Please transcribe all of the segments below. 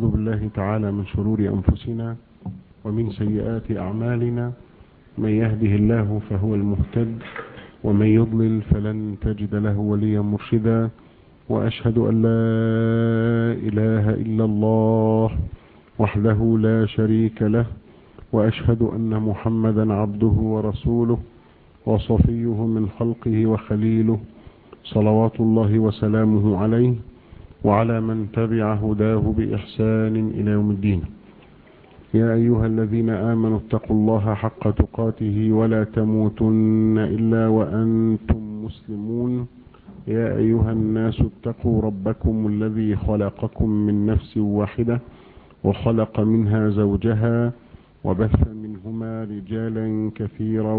ونعوذ بالله تعالى من شرور أنفسنا ومن سيئات أعمالنا من يهده الله فهو المهتد ومن يضلل فلن تجد له وليا مرشدا وأشهد أن لا إله إلا الله وحده لا شريك له وأشهد أن محمدا عبده ورسوله وصفيه من خلقه وخليله صلوات الله وسلامه عليه وعلى من تبع هداه بإحسان إلى يوم الدين يا أيها الذين آمنوا اتقوا الله حق تقاته ولا تموتن إلا وأنتم مسلمون يا أيها الناس اتقوا ربكم الذي خلقكم من نفس واحدة وخلق منها زوجها وبث منهما رجالا كثيرا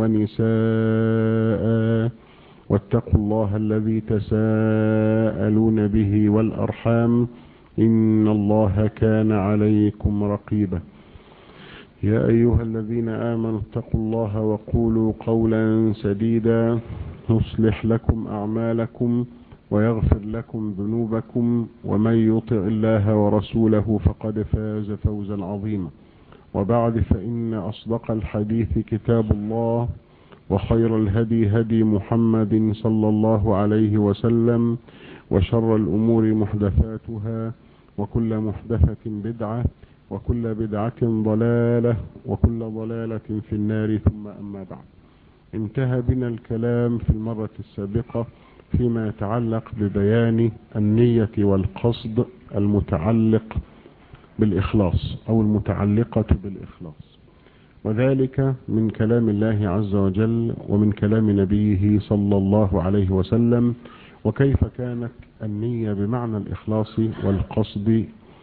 ونساء واتقوا الله الذي تساءلون به والأرحام إن الله كان عليكم رقيبا يا أيها الذين آمنوا اتقوا الله وقولوا قولا سديدا يصلح لكم أعمالكم ويغفر لكم ذنوبكم ومن يطع الله ورسوله فقد فاز فوزا عظيما وبعد فإن أصدق الحديث كتاب الله وخير الهدي هدي محمد صلى الله عليه وسلم وشر الأمور محدثاتها وكل محدثة بدعة وكل بدعة ضلالة وكل ضلالة في النار ثم أما بعد انتهى بنا الكلام في المرة السابقة فيما يتعلق ببيان النية والقصد المتعلق بالإخلاص أو المتعلقة بالإخلاص وذلك من كلام الله عز وجل ومن كلام نبيه صلى الله عليه وسلم وكيف كانت النية بمعنى الإخلاص والقصد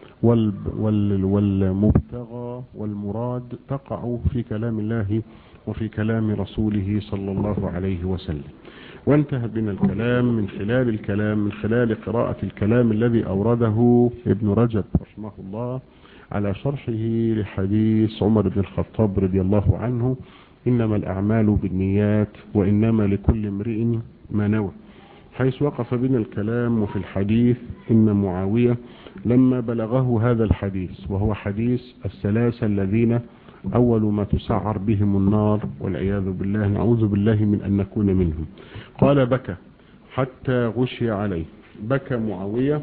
والمبتغى والمراد تقع في كلام الله وفي كلام رسوله صلى الله عليه وسلم وانتهى بنا الكلام من خلال الكلام من خلال قراءة الكلام الذي أورده ابن رجب رحمه الله على شرحه لحديث عمر بن الخطاب رضي الله عنه إنما الأعمال بالنيات وإنما لكل امرئ ما نوى حيث وقف بنا الكلام وفي الحديث إن معاوية لما بلغه هذا الحديث وهو حديث الثلاثة الذين أول ما تسعر بهم النار والعياذ بالله نعوذ بالله من أن نكون منهم قال بكى حتى غشي عليه بكى معاوية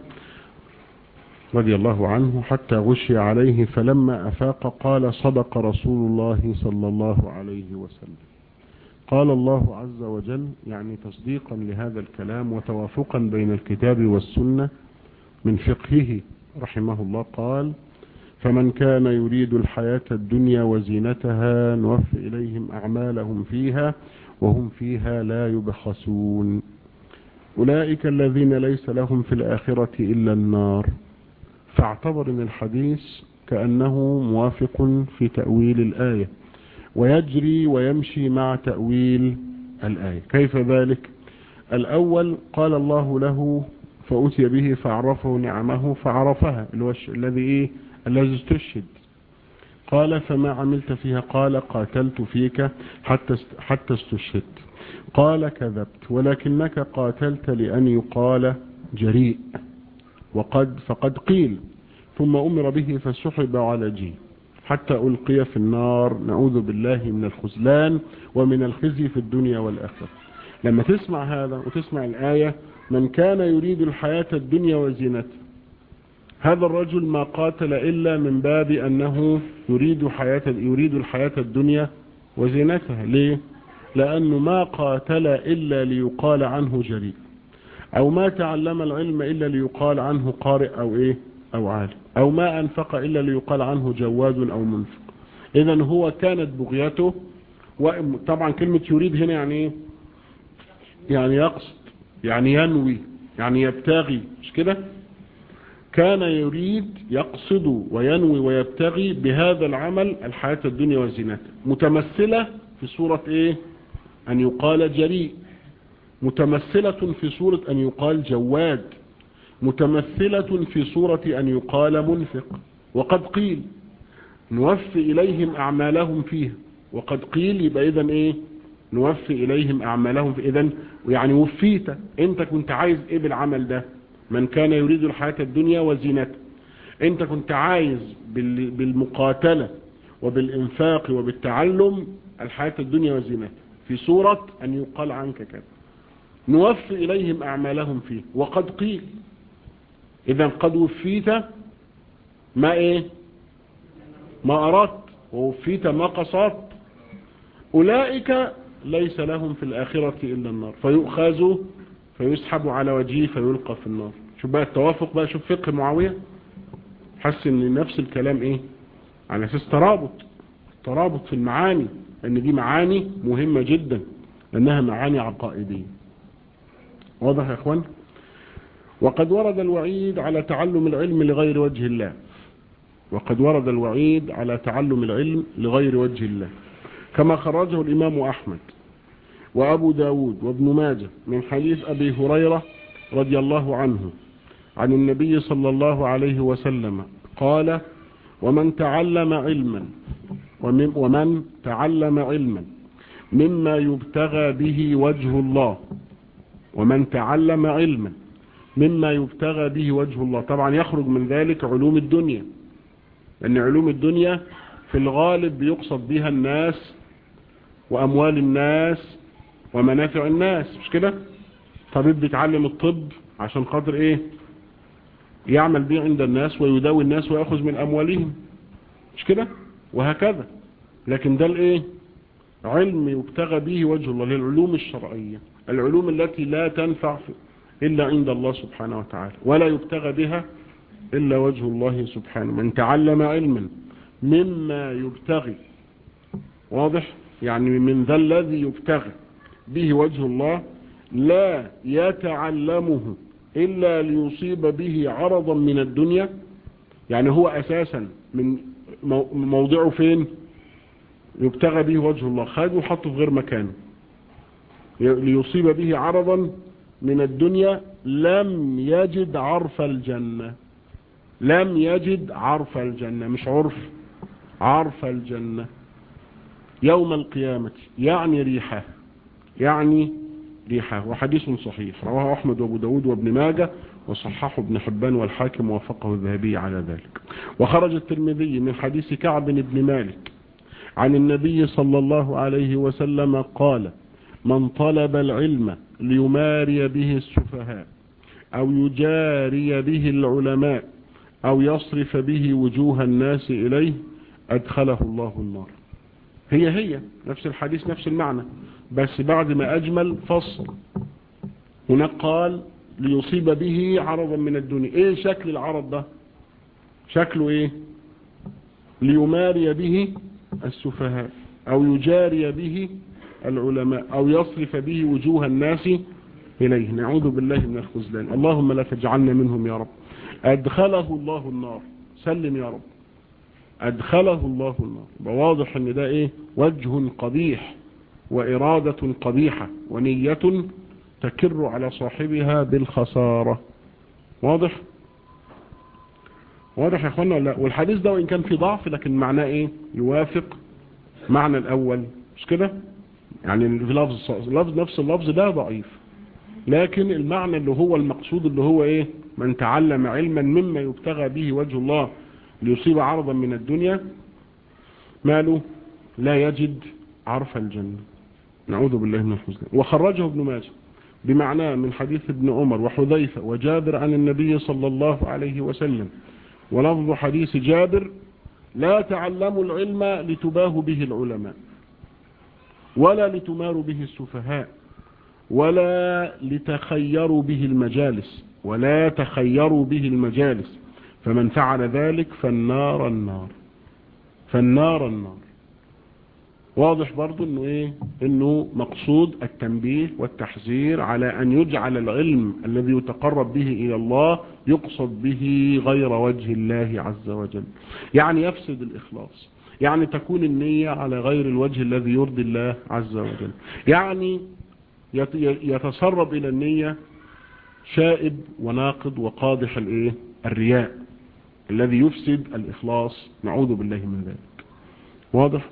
رضي الله عنه حتى غشي عليه فلما أفاق قال صدق رسول الله صلى الله عليه وسلم قال الله عز وجل يعني تصديقا لهذا الكلام وتوافقا بين الكتاب والسنة من فقهه رحمه الله قال فمن كان يريد الحياة الدنيا وزينتها نوفي إليهم أعمالهم فيها وهم فيها لا يبخسون أولئك الذين ليس لهم في الآخرة إلا النار فاعتبر من الحديث كأنه موافق في تأويل الآية ويجري ويمشي مع تأويل الآية كيف ذلك الأول قال الله له فأتي به فعرفه نعمه فعرفها الذي إيه الذي استشهد قال فما عملت فيها قال قاتلت فيك حتى حتى استشهدت قال كذبت ولكنك قاتلت لأن يقال جريء وقد فقد قيل ثم أمر به فسحب على جي حتى ألقي في النار نعوذ بالله من الخزلان ومن الخزي في الدنيا والآخرة لما تسمع هذا وتسمع الآية من كان يريد الحياة الدنيا وزينتها هذا الرجل ما قاتل إلا من باب أنه يريد حياة يريد الحياة الدنيا وزينتها ليه لأنه ما قاتل إلا ليقال عنه جريء أو ما تعلم العلم إلا ليقال عنه قارئ أو إيه أو عالم أو ما أنفق إلا ليقال عنه جواد أو منفق إذا هو كانت بغيته وطبعا كلمة يريد هنا يعني إيه يعني يقصد يعني ينوي يعني يبتغي مش كده كان يريد يقصد وينوي ويبتغي بهذا العمل الحياة الدنيا وزينتها متمثلة في صورة ايه ان يقال جريء متمثلة في صورة ان يقال جواد متمثلة في صورة ان يقال منفق وقد قيل نوفي اليهم اعمالهم فيها وقد قيل يبقى اذا ايه نوفي اليهم اعمالهم في اذا يعني وفيت انت كنت عايز ايه بالعمل ده من كان يريد الحياة الدنيا وزينتها انت كنت عايز بالمقاتلة وبالانفاق وبالتعلم الحياة الدنيا وزينتها في صورة ان يقال عنك كذا نوفي اليهم اعمالهم فيه وقد قيل اذا قد وفيت ما ايه ما اردت ووفيت ما قصدت اولئك ليس لهم في الاخرة الا النار فيؤخذوا فيسحب على وجهه فيلقى في النار شوف بقى التوافق بقى شوف فقه معاوية حس ان نفس الكلام ايه على اساس ترابط ترابط في المعاني ان دي معاني مهمة جدا لانها معاني عقائدية واضح يا اخوان وقد ورد الوعيد على تعلم العلم لغير وجه الله وقد ورد الوعيد على تعلم العلم لغير وجه الله كما خرجه الإمام أحمد وأبو داود وابن ماجه من حديث أبي هريرة رضي الله عنه عن النبي صلى الله عليه وسلم قال ومن تعلم علما ومن تعلم علما مما يبتغى به وجه الله ومن تعلم علما مما يبتغى به وجه الله طبعا يخرج من ذلك علوم الدنيا لأن علوم الدنيا في الغالب بيقصد بها الناس وأموال الناس ومنافع الناس مش كده طبيب بيتعلم الطب عشان خاطر ايه يعمل به عند الناس ويداوي الناس ويأخذ من أموالهم مش كده وهكذا لكن ده الايه علم يبتغى به وجه الله للعلوم الشرعية العلوم التي لا تنفع إلا عند الله سبحانه وتعالى ولا يبتغى بها إلا وجه الله سبحانه من تعلم علما مما يبتغي واضح يعني من ذا الذي يبتغي به وجه الله لا يتعلمه إلا ليصيب به عرضا من الدنيا يعني هو أساسا من موضعه فين يبتغى به وجه الله خده وحطه في غير مكانه ليصيب به عرضا من الدنيا لم يجد عرف الجنة لم يجد عرف الجنة مش عرف عرف الجنة يوم القيامة يعني ريحة يعني ريحة وحديث صحيح رواه أحمد وابو داود وابن ماجه وصححه ابن حبان والحاكم ووافقه الذهبي على ذلك وخرج الترمذي من حديث كعب بن مالك عن النبي صلى الله عليه وسلم قال من طلب العلم ليماري به السفهاء أو يجاري به العلماء أو يصرف به وجوه الناس إليه أدخله الله النار هي هي نفس الحديث نفس المعنى بس بعد ما أجمل فصل هناك قال ليصيب به عرضا من الدنيا ايه شكل العرض ده شكله ايه ليماري به السفهاء او يجاري به العلماء او يصرف به وجوه الناس اليه نعوذ بالله من الخزلان اللهم لا تجعلنا منهم يا رب ادخله الله النار سلم يا رب ادخله الله النار بواضح ان ده ايه وجه قبيح وارادة قبيحة ونية تكر على صاحبها بالخسارة واضح واضح يا اخوانا لا والحديث ده وان كان في ضعف لكن معناه ايه يوافق معنى الاول مش كده يعني في لفظ لفظ نفس اللفظ ده ضعيف لكن المعنى اللي هو المقصود اللي هو ايه من تعلم علما مما يبتغى به وجه الله ليصيب عرضا من الدنيا ماله لا يجد عرف الجنة نعوذ بالله من الحزن وخرجه ابن ماجه بمعناه من حديث ابن عمر وحذيفة وجابر عن النبي صلى الله عليه وسلم ولفظ حديث جابر لا تعلموا العلم لتباه به العلماء ولا لتماروا به السفهاء ولا لتخيروا به المجالس ولا تخيروا به المجالس فمن فعل ذلك فالنار النار فالنار النار واضح برضو انه ايه انه مقصود التنبيه والتحذير على ان يجعل العلم الذي يتقرب به الى الله يقصد به غير وجه الله عز وجل يعني يفسد الاخلاص يعني تكون النية على غير الوجه الذي يرضي الله عز وجل يعني يتسرب الى النية شائب وناقض وقادح الايه الرياء الذي يفسد الاخلاص نعوذ بالله من ذلك واضح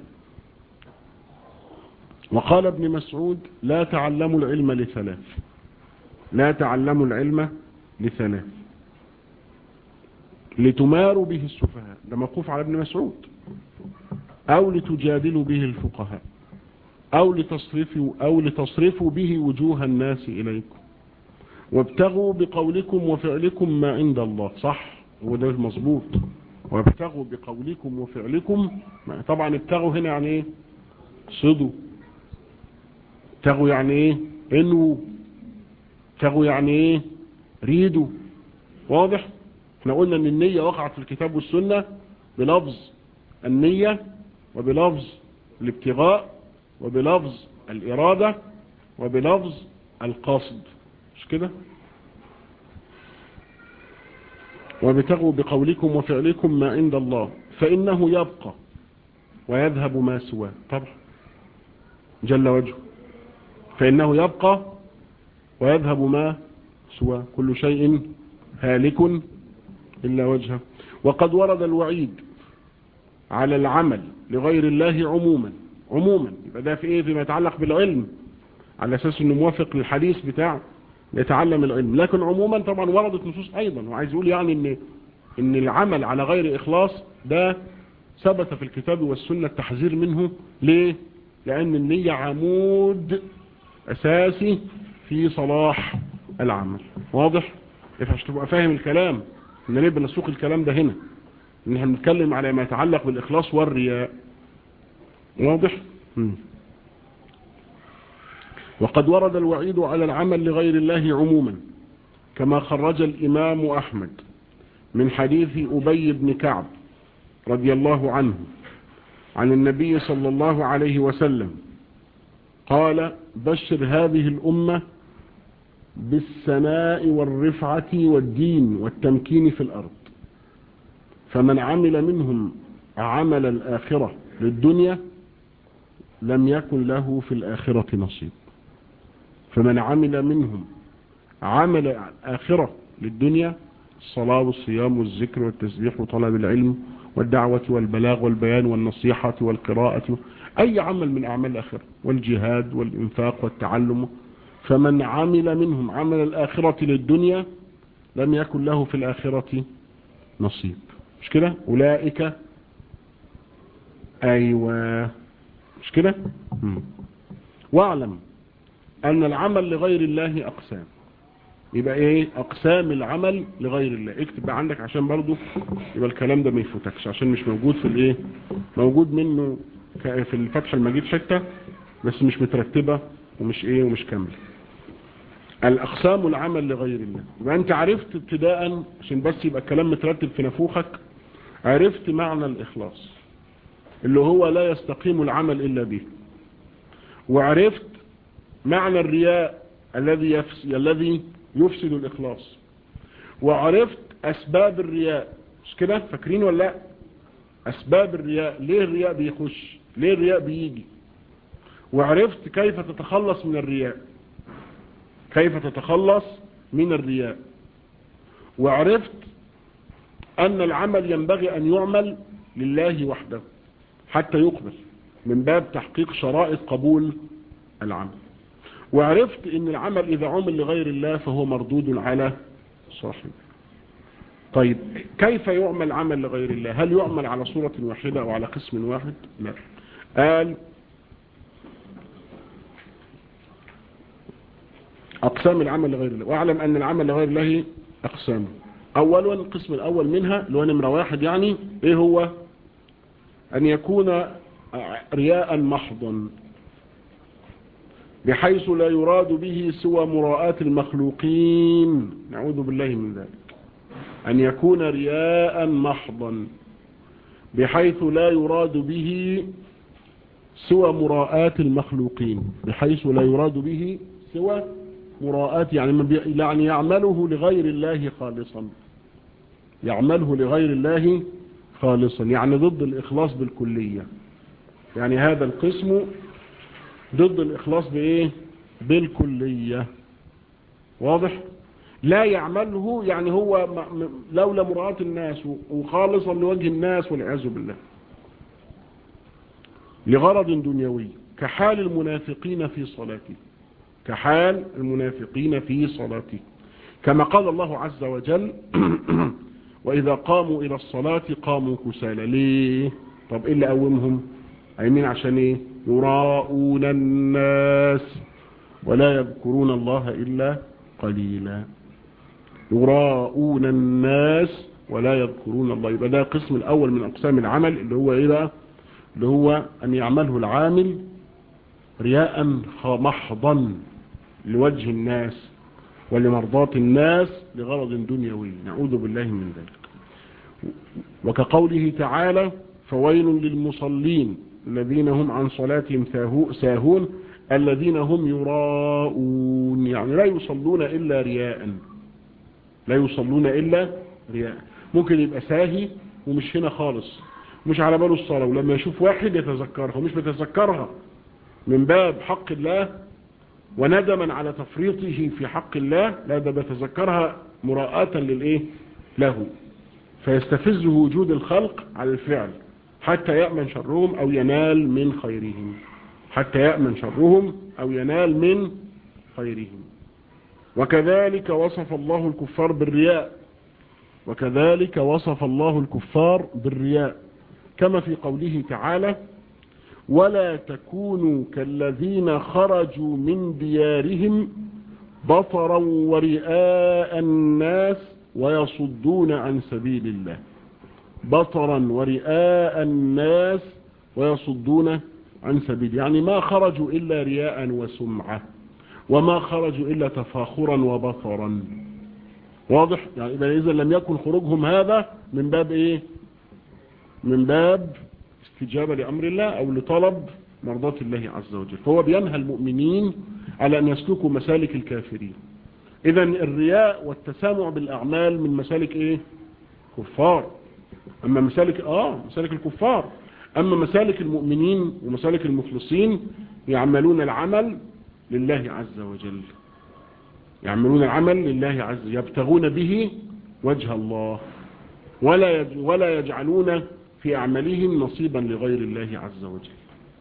وقال ابن مسعود لا تعلموا العلم لثلاث لا تعلموا العلم لثلاث لتماروا به السفهاء ده موقوف على ابن مسعود أو لتجادلوا به الفقهاء أو لتصرفوا, أو لتصرفوا به وجوه الناس إليكم وابتغوا بقولكم وفعلكم ما عند الله صح وده مظبوط وابتغوا بقولكم وفعلكم طبعا ابتغوا هنا يعني ايه صدوا ابتغوا يعني ايه انووا ابتغوا يعني ايه ريدوا واضح احنا قلنا ان النية وقعت في الكتاب والسنة بلفظ النية وبلفظ الابتغاء وبلفظ الإرادة وبلفظ القصد مش كده وابتغوا بقولكم وفعلكم ما عند الله فإنه يبقى ويذهب ما سواه طبعا جل وجهه فإنه يبقى ويذهب ما سواه كل شيء هالك إلا وجهه وقد ورد الوعيد على العمل لغير الله عموما عموما يبقى ده في ايه فيما يتعلق بالعلم على اساس انه موافق للحديث بتاع يتعلم العلم لكن عموما طبعا وردت نصوص ايضا وعايز يقول يعني ان ان العمل على غير اخلاص ده ثبت في الكتاب والسنة التحذير منه ليه لان النية عمود اساسي في صلاح العمل واضح يفعش تبقى فاهم الكلام ان ليه بنسوق الكلام ده هنا ان احنا بنتكلم على ما يتعلق بالاخلاص والرياء واضح مم. وقد ورد الوعيد على العمل لغير الله عموما كما خرج الإمام أحمد من حديث أبي بن كعب رضي الله عنه عن النبي صلى الله عليه وسلم قال بشر هذه الأمة بالسماء والرفعة والدين والتمكين في الأرض فمن عمل منهم عمل الآخرة للدنيا لم يكن له في الآخرة نصيب فمن عمل منهم عمل آخرة للدنيا الصلاة والصيام والذكر والتسبيح وطلب العلم والدعوة والبلاغ والبيان والنصيحة والقراءة أي عمل من أعمال الآخرة والجهاد والإنفاق والتعلم فمن عمل منهم عمل الآخرة للدنيا لم يكن له في الآخرة نصيب مش كده أولئك أيوة مش كده واعلم أن العمل لغير الله أقسام يبقى ايه اقسام العمل لغير الله اكتب بقى عندك عشان برضو يبقى الكلام ده ما يفوتكش عشان مش موجود في الايه موجود منه في الفتح المجيد حته بس مش مترتبه ومش ايه ومش كامله الاقسام العمل لغير الله يبقى انت عرفت ابتداء عشان بس يبقى الكلام مترتب في نفوخك عرفت معنى الاخلاص اللي هو لا يستقيم العمل الا به وعرفت معنى الرياء الذي يفس... الذي يفسد الإخلاص وعرفت أسباب الرياء مش كده فاكرين ولا لا أسباب الرياء ليه الرياء بيخش ليه الرياء بيجي وعرفت كيف تتخلص من الرياء كيف تتخلص من الرياء وعرفت أن العمل ينبغي أن يعمل لله وحده حتى يقبل من باب تحقيق شرائط قبول العمل وعرفت ان العمل اذا عمل لغير الله فهو مردود على صاحبه طيب كيف يعمل عمل لغير الله هل يعمل على صورة واحدة او على قسم واحد لا قال اقسام العمل لغير الله واعلم ان العمل لغير الله اقسام اولا القسم الاول منها اللي هو نمرة واحد يعني ايه هو ان يكون رياء محضا بحيث لا يراد به سوى مراءة المخلوقين نعوذ بالله من ذلك أن يكون رياء محضا بحيث لا يراد به سوى مراءة المخلوقين بحيث لا يراد به سوى مراءة يعني, يعني يعمله لغير الله خالصا يعمله لغير الله خالصا يعني ضد الإخلاص بالكلية يعني هذا القسم ضد الإخلاص بإيه بالكلية واضح لا يعمله يعني هو لولا مراعاة الناس وخالصا لوجه الناس والعياذ بالله لغرض دنيوي كحال المنافقين في صلاته كحال المنافقين في صلاته كما قال الله عز وجل وإذا قاموا إلى الصلاة قاموا كسالى ليه طب إيه اللي قومهم أيمين عشان إيه يراءون الناس ولا يذكرون الله إلا قليلا يراءون الناس ولا يذكرون الله يبقى ده القسم الأول من أقسام العمل اللي هو إيه بقى اللي هو أن يعمله العامل رياء محضا لوجه الناس ولمرضاة الناس لغرض دنيوي نعوذ بالله من ذلك وكقوله تعالى فويل للمصلين الذين هم عن صلاتهم ساهون الذين هم يراءون يعني لا يصلون إلا رياء لا يصلون إلا رياء ممكن يبقى ساهي ومش هنا خالص مش على باله الصلاة ولما يشوف واحد يتذكرها ومش بيتذكرها من باب حق الله وندما على تفريطه في حق الله لا ده بيتذكرها مراءة للإيه له فيستفز وجود الخلق على الفعل حتى يأمن شرهم أو ينال من خيرهم حتى يأمن شرهم أو ينال من خيرهم وكذلك وصف الله الكفار بالرياء وكذلك وصف الله الكفار بالرياء كما في قوله تعالى ولا تكونوا كالذين خرجوا من ديارهم بطرا ورئاء الناس ويصدون عن سبيل الله بطرا ورئاء الناس ويصدون عن سبيل يعني ما خرجوا إلا رياء وسمعة وما خرجوا إلا تفاخرا وبطرا واضح يعني إذا لم يكن خروجهم هذا من باب إيه من باب استجابة لأمر الله أو لطلب مرضاة الله عز وجل فهو بينهى المؤمنين على أن يسلكوا مسالك الكافرين إذا الرياء والتسامع بالأعمال من مسالك إيه كفار أما مسالك آه مسالك الكفار أما مسالك المؤمنين ومسالك المخلصين يعملون العمل لله عز وجل يعملون العمل لله عز وجل يبتغون به وجه الله ولا ولا يجعلون في أعمالهم نصيبا لغير الله عز وجل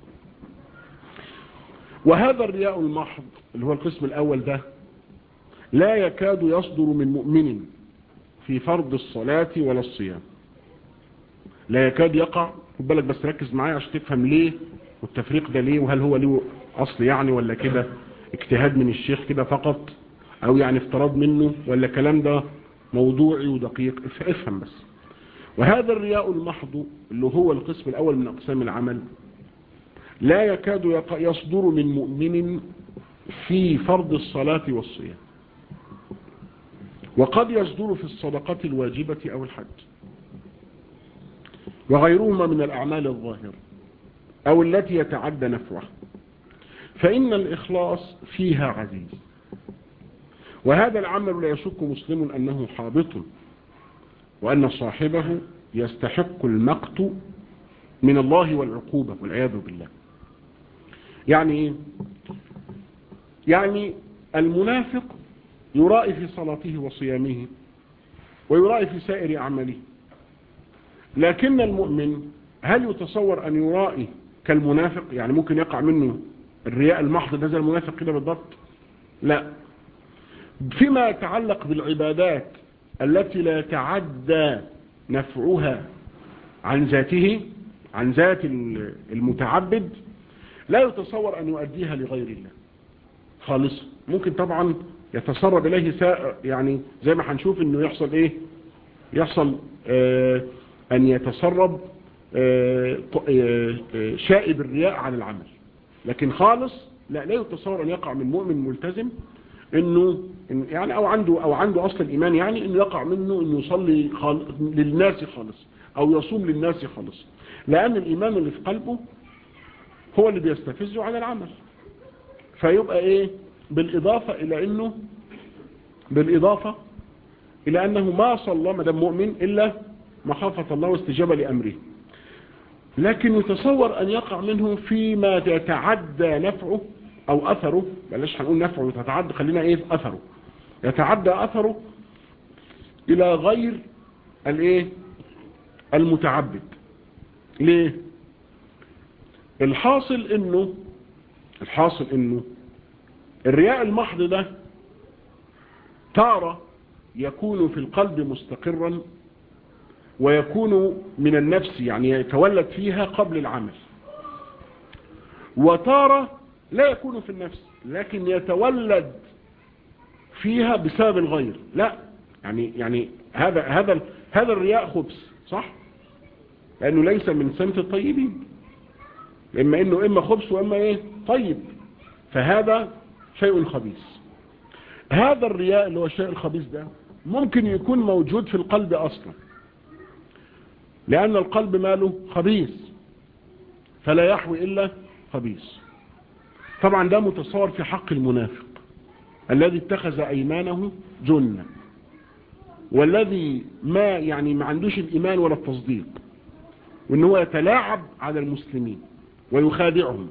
وهذا الرياء المحض اللي هو القسم الأول ده لا يكاد يصدر من مؤمن في فرض الصلاة ولا الصيام لا يكاد يقع خد بالك بس ركز معايا عشان تفهم ليه والتفريق ده ليه وهل هو له أصل يعني ولا كده اجتهاد من الشيخ كده فقط أو يعني افتراض منه ولا كلام ده موضوعي ودقيق افهم بس وهذا الرياء المحض اللي هو القسم الأول من أقسام العمل لا يكاد يصدر من مؤمن في فرض الصلاة والصيام وقد يصدر في الصدقة الواجبة أو الحج وغيرهما من الأعمال الظاهرة أو التي يتعدى نفعها فإن الإخلاص فيها عزيز وهذا العمل لا يشك مسلم أنه حابط وأن صاحبه يستحق المقت من الله والعقوبة والعياذ بالله يعني ايه يعني المنافق يرائي في صلاته وصيامه ويرائي في سائر أعماله لكن المؤمن هل يتصور أن يرائي كالمنافق يعني ممكن يقع منه الرياء المحض ده زي المنافق كده بالضبط لا فيما يتعلق بالعبادات التي لا يتعدى نفعها عن ذاته عن ذات المتعبد لا يتصور أن يؤديها لغير الله خالص ممكن طبعا يتسرب إليه سائر يعني زي ما هنشوف أنه يحصل إيه يحصل آه أن يتسرب آه آه شائب الرياء عن العمل لكن خالص لا لا يتصور أن يقع من مؤمن ملتزم انه يعني او عنده او عنده اصل الايمان يعني انه يقع منه انه يصلي للناس خالص او يصوم للناس خالص لان الايمان اللي في قلبه هو اللي بيستفزه على العمل فيبقى ايه بالاضافة الى انه بالاضافة الى انه ما صلى مدام مؤمن الا مخافة الله واستجابة لامره لكن يتصور ان يقع منه فيما يتعدى نفعه او اثره بلاش هنقول نفعه يتعدى خلينا ايه اثره يتعدى اثره الى غير الايه المتعبد ليه الحاصل انه الحاصل انه الرياء المحض ده تارة يكون في القلب مستقرا ويكون من النفس يعني يتولد فيها قبل العمل وتارة لا يكون في النفس لكن يتولد فيها بسبب الغير لا يعني يعني هذا هذا هذا الرياء خبث صح لانه ليس من سمت الطيبين اما انه اما خبث واما ايه طيب فهذا شيء خبيث هذا الرياء اللي هو الشيء الخبيث ده ممكن يكون موجود في القلب اصلا لان القلب ماله خبيث فلا يحوي الا خبيث طبعا ده متصور في حق المنافق الذي اتخذ ايمانه جنة والذي ما يعني ما عندوش الايمان ولا التصديق وان هو يتلاعب على المسلمين ويخادعهم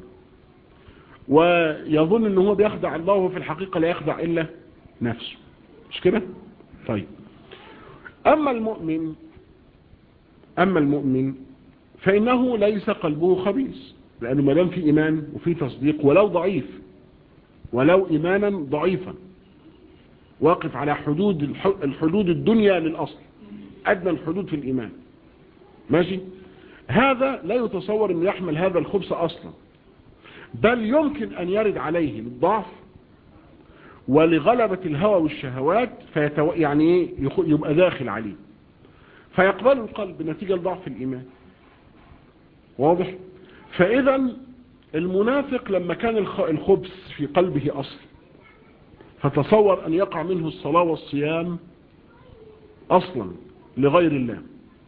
ويظن ان هو بيخدع الله وفي الحقيقة لا يخدع الا نفسه مش كده طيب اما المؤمن اما المؤمن فانه ليس قلبه خبيث لانه ما دام في ايمان وفي تصديق ولو ضعيف ولو ايمانا ضعيفا واقف على حدود الحدود الدنيا للاصل ادنى الحدود في الايمان ماشي هذا لا يتصور انه يحمل هذا الخبث اصلا بل يمكن ان يرد عليه للضعف ولغلبة الهوى والشهوات فيتو... يعني يبقى داخل عليه فيقبل القلب نتيجة لضعف الإيمان واضح فإذا المنافق لما كان الخبث في قلبه أصل فتصور أن يقع منه الصلاة والصيام أصلا لغير الله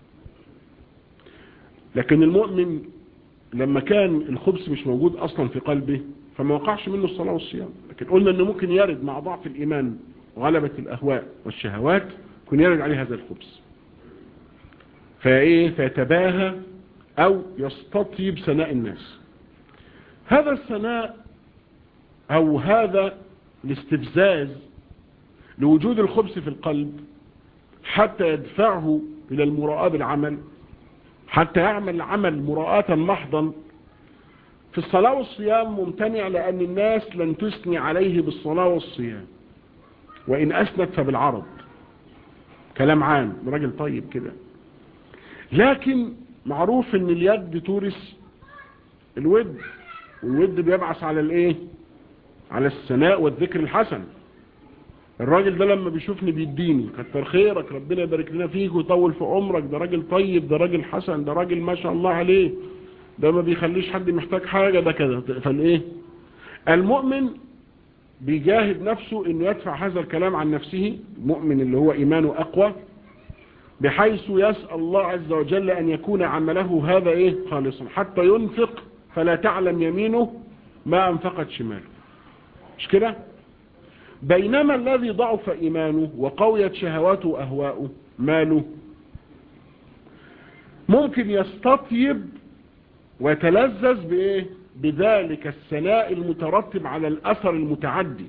لكن المؤمن لما كان الخبث مش موجود أصلا في قلبه فما وقعش منه الصلاة والصيام لكن قلنا أنه ممكن يرد مع ضعف الإيمان وغلبة الأهواء والشهوات يكون يرد عليه هذا الخبث فإيه فيتباهى أو يستطيب سناء الناس هذا السناء أو هذا الاستفزاز لوجود الخبث في القلب حتى يدفعه إلى المراءة بالعمل حتى يعمل عمل مراءة محضا في الصلاة والصيام ممتنع لأن الناس لن تثني عليه بالصلاة والصيام وإن أسند فبالعرض كلام عام راجل طيب كده لكن معروف ان اليد تورث الود والود بيبعث على الايه على الثناء والذكر الحسن الراجل ده لما بيشوفني بيديني كتر خيرك ربنا يبارك لنا فيك ويطول في عمرك ده راجل طيب ده راجل حسن ده راجل ما شاء الله عليه ده ما بيخليش حد محتاج حاجة ده كده فالايه المؤمن بيجاهد نفسه انه يدفع هذا الكلام عن نفسه المؤمن اللي هو ايمانه اقوى بحيث يسأل الله عز وجل ان يكون عمله هذا ايه خالصا حتى ينفق فلا تعلم يمينه ما انفقت شماله مش كده بينما الذي ضعف ايمانه وقويت شهواته واهواؤه ماله ممكن يستطيب ويتلذذ بايه بذلك الثناء المترتب على الاثر المتعدي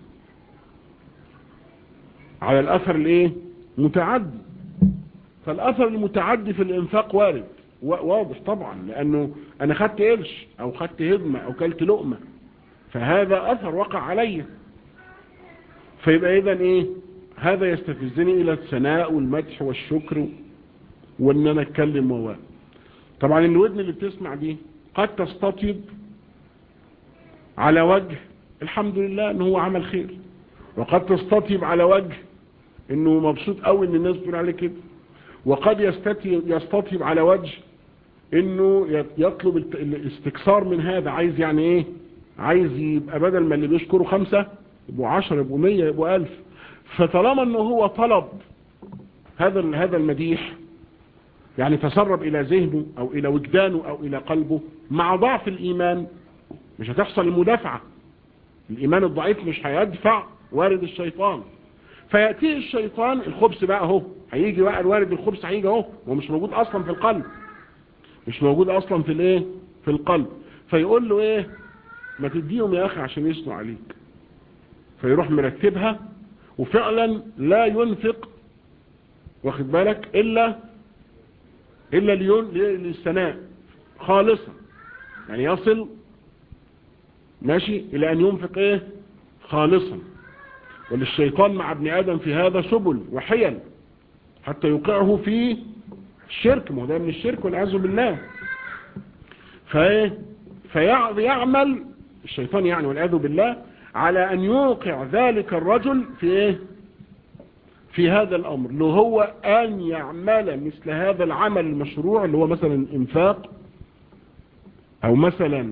على الاثر الايه متعدي فالاثر المتعدي في الانفاق وارد واضح طبعا لانه انا خدت قرش او خدت هدمة او كلت لقمة فهذا اثر وقع علي فيبقى اذا ايه هذا يستفزني الى الثناء والمدح والشكر وان انا اتكلم وهو طبعا الودن اللي بتسمع دي قد تستطيب على وجه الحمد لله ان هو عمل خير وقد تستطيب على وجه انه مبسوط قوي ان الناس بتقول عليه كده وقد يستطيب, يستطيب على وجه انه يطلب الاستكثار من هذا عايز يعني ايه عايز يبقى بدل ما اللي بيشكره خمسة يبقوا عشر يبقوا مية يبقوا الف فطالما انه هو طلب هذا هذا المديح يعني تسرب الى ذهنه او الى وجدانه او الى قلبه مع ضعف الايمان مش هتحصل المدافعة الايمان الضعيف مش هيدفع وارد الشيطان فيأتيه الشيطان الخبز بقى اهو هيجي بقى الوارد الخبز هيجي اهو هو مش موجود اصلا في القلب مش موجود اصلا في الايه في القلب فيقول له ايه ما تديهم يا اخي عشان يسنوا عليك فيروح مرتبها وفعلا لا ينفق واخد بالك الا الا ليون للسناء خالصا يعني يصل ماشي الى ان ينفق ايه خالصا وللشيطان مع ابن ادم في هذا سبل وحيل حتى يوقعه في الشرك ما هو ده من الشرك والعياذ بالله فايه فيعمل الشيطان يعني والعياذ بالله على ان يوقع ذلك الرجل في ايه في هذا الامر اللي هو ان يعمل مثل هذا العمل المشروع اللي هو مثلا الانفاق او مثلا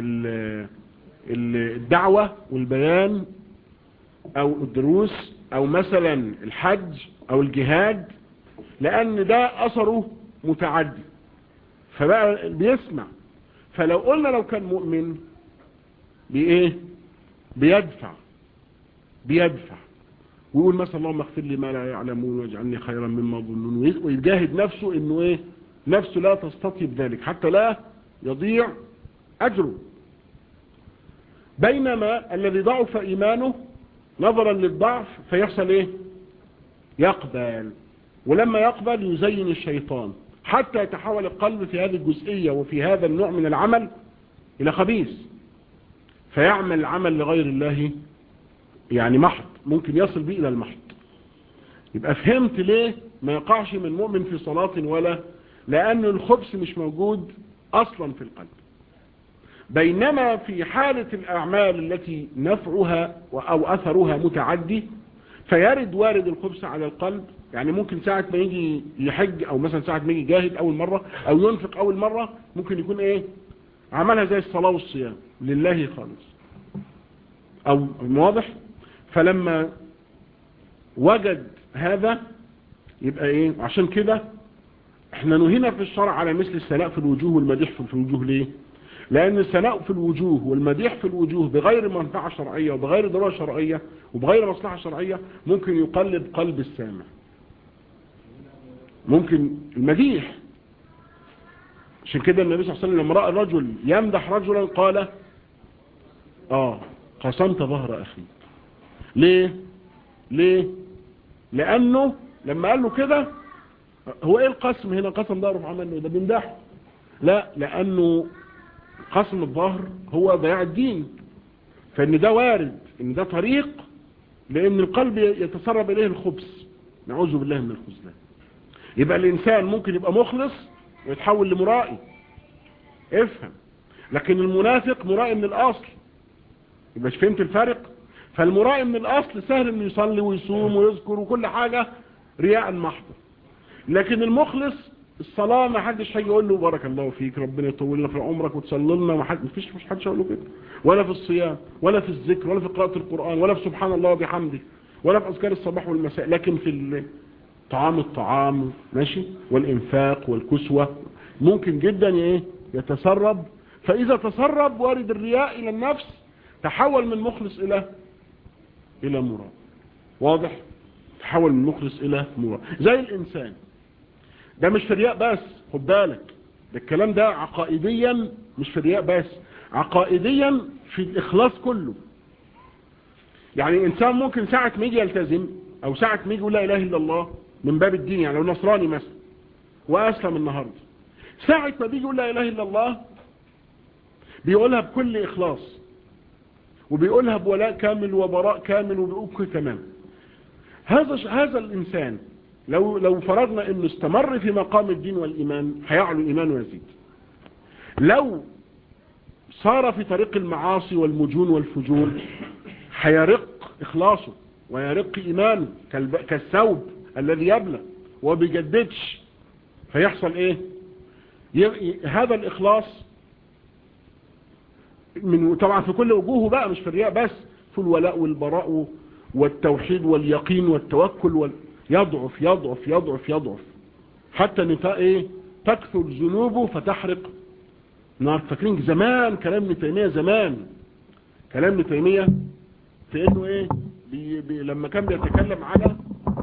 الدعوة والبيان او الدروس او مثلا الحج او الجهاد لان ده اثره متعدي فبقى بيسمع فلو قلنا لو كان مؤمن بايه بيدفع بيدفع ويقول مثلا اللهم اغفر لي ما لا يعلمون واجعلني خيرا مما يظنون ويجاهد نفسه انه ايه نفسه لا تستطيب ذلك حتى لا يضيع اجره بينما الذي ضعف ايمانه نظرا للضعف فيحصل ايه يقبل ولما يقبل يزين الشيطان حتى يتحول القلب في هذه الجزئية وفي هذا النوع من العمل الى خبيث فيعمل العمل لغير الله يعني محض ممكن يصل به الى المحض يبقى فهمت ليه ما يقعش من مؤمن في صلاة ولا لان الخبث مش موجود اصلا في القلب بينما في حالة الاعمال التي نفعها او اثرها متعدي فيرد وارد الخبث على القلب يعني ممكن ساعة ما يجي يحج او مثلا ساعة ما يجي يجاهد اول مرة او ينفق اول مرة ممكن يكون ايه عملها زي الصلاة والصيام لله خالص او واضح فلما وجد هذا يبقى ايه عشان كده احنا نهينا في الشرع على مثل الثناء في الوجوه والمديح في الوجوه ليه لان الثناء في الوجوه والمديح في الوجوه بغير منفعة شرعية وبغير ضرورة شرعية وبغير مصلحة شرعية ممكن يقلب قلب السامع ممكن المديح عشان كده النبي صلى الله عليه وسلم لما رأى رجل يمدح رجلا قال اه قسمت ظهر اخي ليه ليه لانه لما قال له كده هو ايه القسم هنا قسم ظهره في عمله ده بيمدحه لا لانه قسم الظهر هو ضياع الدين فان ده وارد ان ده طريق لان القلب يتسرب اليه الخبث نعوذ بالله من الخذلان يبقى الانسان ممكن يبقى مخلص ويتحول لمرائي افهم لكن المنافق مرائي من الاصل يبقى فهمت الفرق فالمرائي من الاصل سهل انه يصلي ويصوم ويذكر وكل حاجة رياء محضر لكن المخلص الصلاة ما حدش هيجي يقول له بارك الله فيك ربنا يطول لنا في عمرك وتصلي لنا ما حد مفيش مش حدش هيقول له كده ولا في الصيام ولا في الذكر ولا في قراءة القرآن ولا في سبحان الله وبحمده ولا في اذكار الصباح والمساء لكن في طعام الطعام ماشي والانفاق والكسوة ممكن جدا ايه يتسرب فاذا تسرب وارد الرياء الى النفس تحول من مخلص الى الى مراد واضح تحول من مخلص الى مراد زي الانسان ده مش في الرياء بس خد بالك ده الكلام ده عقائديا مش في الرياء بس عقائديا في الاخلاص كله يعني الانسان ممكن ساعة ما يجي يلتزم او ساعة ما يجي يقول لا اله الا الله من باب الدين يعني لو نصراني مثلا واسلم النهاردة ساعة ما بيجي يقول لا اله الا الله بيقولها بكل اخلاص وبيقولها بولاء كامل وبراء كامل وبأكل تمام هذا هذا الانسان لو لو فرضنا انه استمر في مقام الدين والايمان هيعلو الايمان ويزيد لو صار في طريق المعاصي والمجون والفجور هيرق اخلاصه ويرق ايمانه كالثوب الذي يبلى وبيجددش فيحصل ايه هذا الاخلاص من طبعا في كل وجوهه بقى مش في الرياء بس في الولاء والبراء والتوحيد واليقين والتوكل وال... يضعف يضعف يضعف يضعف حتى نفاق ايه تكثر ذنوبه فتحرق نار فاكرين زمان كلام ابن تيميه زمان كلام ابن تيميه في انه ايه بي بي لما كان بيتكلم على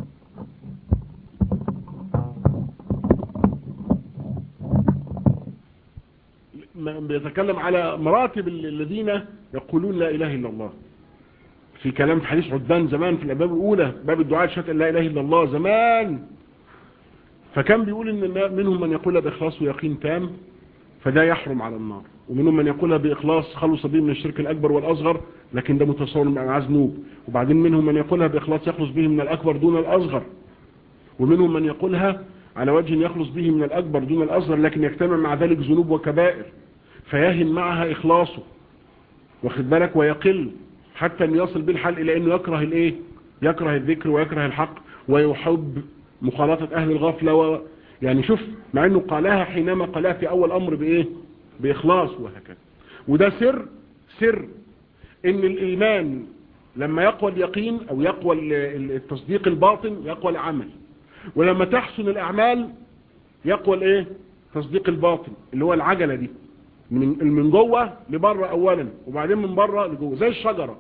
بيتكلم على مراتب الذين يقولون لا اله الا الله في كلام في حديث عدان زمان في الابواب الاولى باب الدعاء شهاده لا اله الا الله زمان فكان بيقول ان منهم من يقولها باخلاص ويقين تام فده يحرم على النار ومنهم من يقولها باخلاص خلص به من الشرك الاكبر والاصغر لكن ده متصور مع ذنوب وبعدين منهم من يقولها باخلاص يخلص به من الاكبر دون الاصغر ومنهم من يقولها على وجه يخلص به من الأكبر دون الأصغر لكن يجتمع مع ذلك ذنوب وكبائر فيهن معها إخلاصه واخد بالك ويقل حتى أن يصل بالحل إلى أنه يكره الإيه يكره الذكر ويكره الحق ويحب مخالطة أهل الغفلة و... يعني شوف مع أنه قالها حينما قالها في أول أمر بإيه بإخلاص وهكذا وده سر سر ان الايمان لما يقوى اليقين او يقوى التصديق الباطن يقوى العمل ولما تحسن الاعمال يقوى الايه تصديق الباطن اللي هو العجلة دي من من جوه لبره اولا وبعدين من بره لجوه زي الشجرة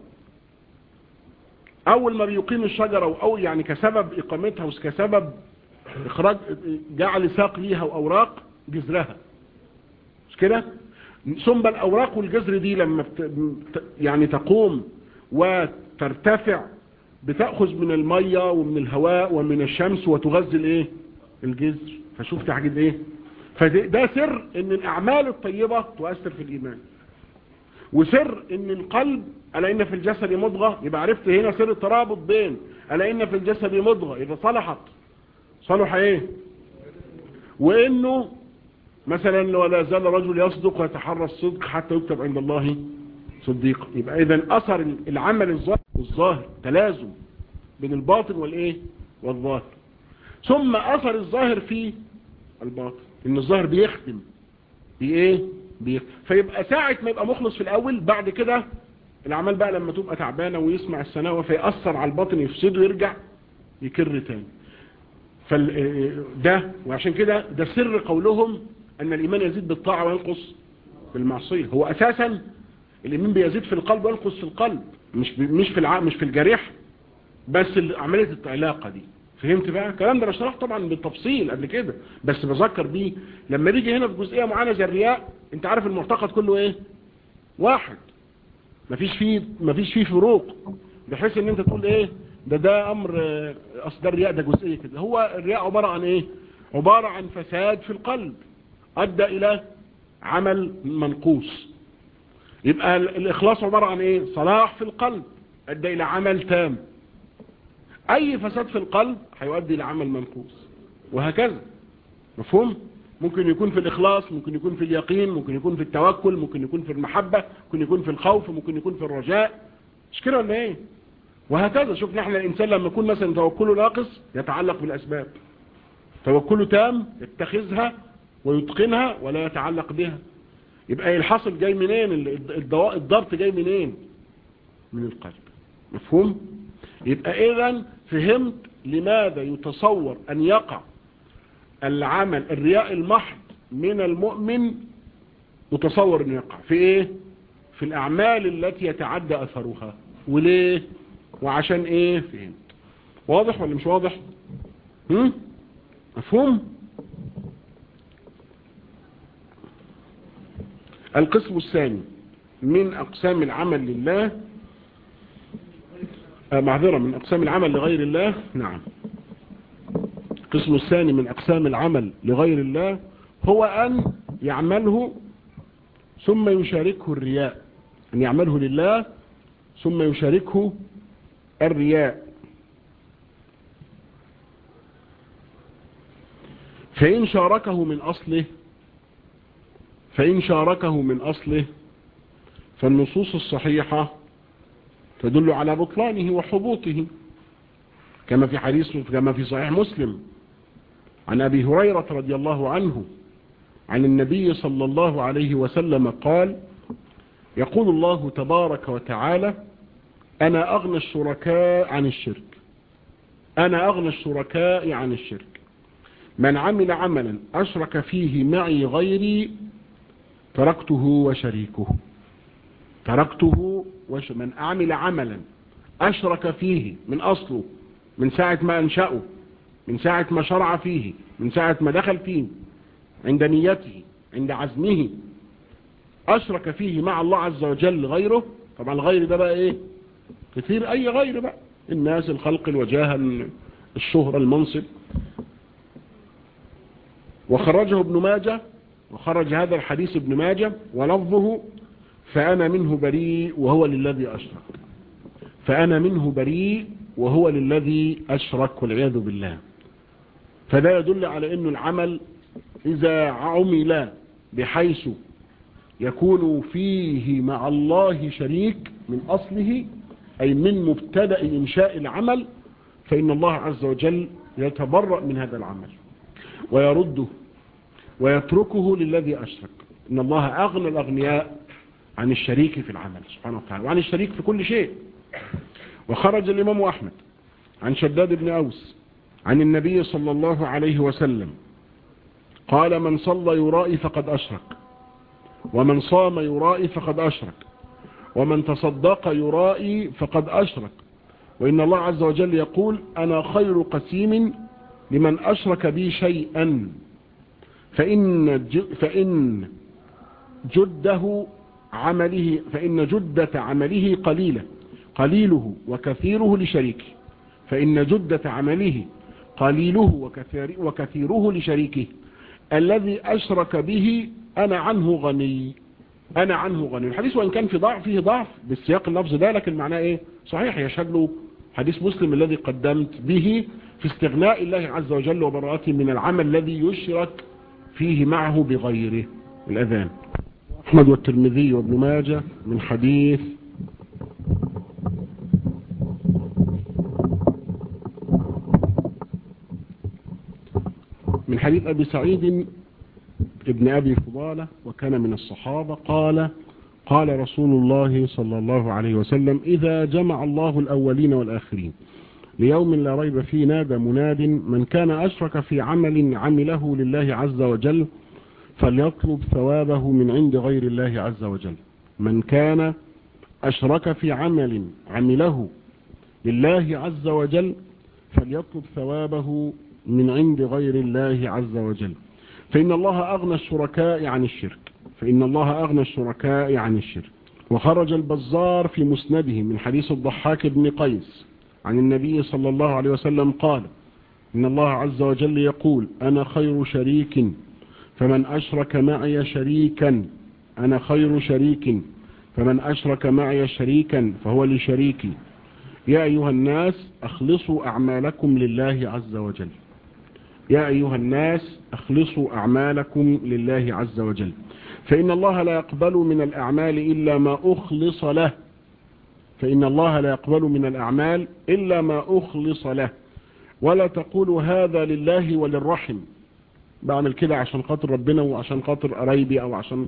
اول ما بيقيم الشجرة او يعني كسبب اقامتها وكسبب اخراج جعل ساق ليها واوراق جذرها مش كده ثم الأوراق والجذر دي لما يعني تقوم وترتفع بتأخذ من المية ومن الهواء ومن الشمس وتغذي الايه الجذر فشوف تحجد ايه فده سر ان الاعمال الطيبة تؤثر في الايمان وسر ان القلب ألا إن في الجسد مضغة يبقى عرفت هنا سر الترابط بين ألا إن في الجسد مضغة إذا صلحت صلح ايه وانه مثلا ولا زال رجل يصدق ويتحرى الصدق حتى يكتب عند الله صديق يبقى اذا اثر العمل الظاهر والظاهر تلازم بين الباطن والايه والظاهر ثم اثر الظاهر في الباطن ان الظاهر بيخدم بايه بيخدم فيبقى ساعة ما يبقى مخلص في الاول بعد كده الاعمال بقى لما تبقى تعبانة ويسمع السناوة فيأثر على الباطن يفسده ويرجع يكر تاني فده وعشان كده ده سر قولهم أن الإيمان يزيد بالطاعة وينقص بالمعصية هو أساسا الإيمان بيزيد في القلب وينقص في القلب مش مش في الع... مش في الجريح بس عملية العلاقة دي فهمت بقى الكلام ده انا شرحته طبعا بالتفصيل قبل كده بس بذكر بيه لما نيجي هنا في جزئيه معينه زي الرياء انت عارف المعتقد كله ايه واحد مفيش فيه مفيش فيه فروق بحيث ان انت تقول ايه ده ده امر اصل ده الرياء ده جزئيه كده هو الرياء عباره عن ايه عباره عن فساد في القلب أدى إلى عمل منقوص يبقى الإخلاص عبارة عن إيه صلاح في القلب أدى إلى عمل تام أي فساد في القلب هيؤدي إلى عمل منقوص وهكذا مفهوم ممكن يكون في الإخلاص ممكن يكون في اليقين ممكن يكون في التوكل ممكن يكون في المحبة ممكن يكون في الخوف ممكن يكون في الرجاء مش كده ولا ايه وهكذا شوفنا احنا الانسان لما يكون مثلا توكله ناقص يتعلق بالاسباب توكله تام يتخذها ويتقنها ولا يتعلق بها يبقى الحاصل جاي منين الضبط جاي منين من القلب مفهوم يبقى اذا فهمت لماذا يتصور ان يقع العمل الرياء المحض من المؤمن متصور ان يقع في ايه في الاعمال التي يتعدى اثرها وليه وعشان ايه فهمت واضح ولا مش واضح هم؟ مفهوم القسم الثاني من أقسام العمل لله آه معذرة من أقسام العمل لغير الله نعم القسم الثاني من أقسام العمل لغير الله هو أن يعمله ثم يشاركه الرياء أن يعمله لله ثم يشاركه الرياء فإن شاركه من أصله فإن شاركه من أصله فالنصوص الصحيحة تدل على بطلانه وحبوطه كما في حديث كما في صحيح مسلم عن أبي هريرة رضي الله عنه عن النبي صلى الله عليه وسلم قال يقول الله تبارك وتعالى أنا أغنى الشركاء عن الشرك أنا أغنى الشركاء عن الشرك من عمل عملا أشرك فيه معي غيري تركته وشريكه تركته وش من أعمل عملا أشرك فيه من أصله من ساعة ما أنشأه من ساعة ما شرع فيه من ساعة ما دخل فيه عند نيته عند عزمه أشرك فيه مع الله عز وجل غيره طبعا الغير ده بقى إيه كثير أي غير بقى الناس الخلق الوجاهة الشهرة المنصب وخرجه ابن ماجه وخرج هذا الحديث ابن ماجه ولفظه فأنا منه بريء وهو للذي أشرك فأنا منه بريء وهو للذي أشرك والعياذ بالله فده يدل على أن العمل إذا عمل بحيث يكون فيه مع الله شريك من أصله أي من مبتدأ إنشاء العمل فإن الله عز وجل يتبرأ من هذا العمل ويرده ويتركه للذي أشرك إن الله أغنى الأغنياء عن الشريك في العمل سبحانه وتعالى وعن الشريك في كل شيء وخرج الإمام أحمد عن شداد بن أوس عن النبي صلى الله عليه وسلم قال من صلى يرائي فقد أشرك ومن صام يرائي فقد أشرك ومن تصدق يرائي فقد أشرك وإن الله عز وجل يقول أنا خير قسيم لمن أشرك بي شيئا فإن, فإن جده عمله فإن جدة عمله قليلة قليله وكثيره لشريكه فإن جدة عمله قليله وكثيره لشريكه الذي أشرك به أنا عنه غني أنا عنه غني الحديث وإن كان في ضعف فيه ضعف بالسياق اللفظ ده لكن معناه إيه صحيح يشهد له حديث مسلم الذي قدمت به في استغناء الله عز وجل وبراءته من العمل الذي يشرك فيه معه بغيره الأذان أحمد والترمذي وابن ماجه من حديث من حديث أبي سعيد ابن أبي فضالة وكان من الصحابة قال قال رسول الله صلى الله عليه وسلم إذا جمع الله الأولين والآخرين ليوم لا ريب فيه نادى مناد من كان أشرك في عمل عمله لله عز وجل فليطلب ثوابه من عند غير الله عز وجل من كان أشرك في عمل عمله لله عز وجل فليطلب ثوابه من عند غير الله عز وجل فإن الله أغنى الشركاء عن الشرك فإن الله أغنى الشركاء عن الشرك وخرج البزار في مسنده من حديث الضحاك بن قيس عن النبي صلى الله عليه وسلم قال إن الله عز وجل يقول أنا خير شريك فمن أشرك معي شريكا أنا خير شريك فمن أشرك معي شريكا فهو لشريكي يا أيها الناس أخلصوا أعمالكم لله عز وجل يا أيها الناس أخلصوا أعمالكم لله عز وجل فإن الله لا يقبل من الأعمال إلا ما أخلص له فإن الله لا يقبل من الأعمال إلا ما أخلص له ولا تقول هذا لله وللرحم بعمل كده عشان خاطر ربنا وعشان خاطر قرايبي أو عشان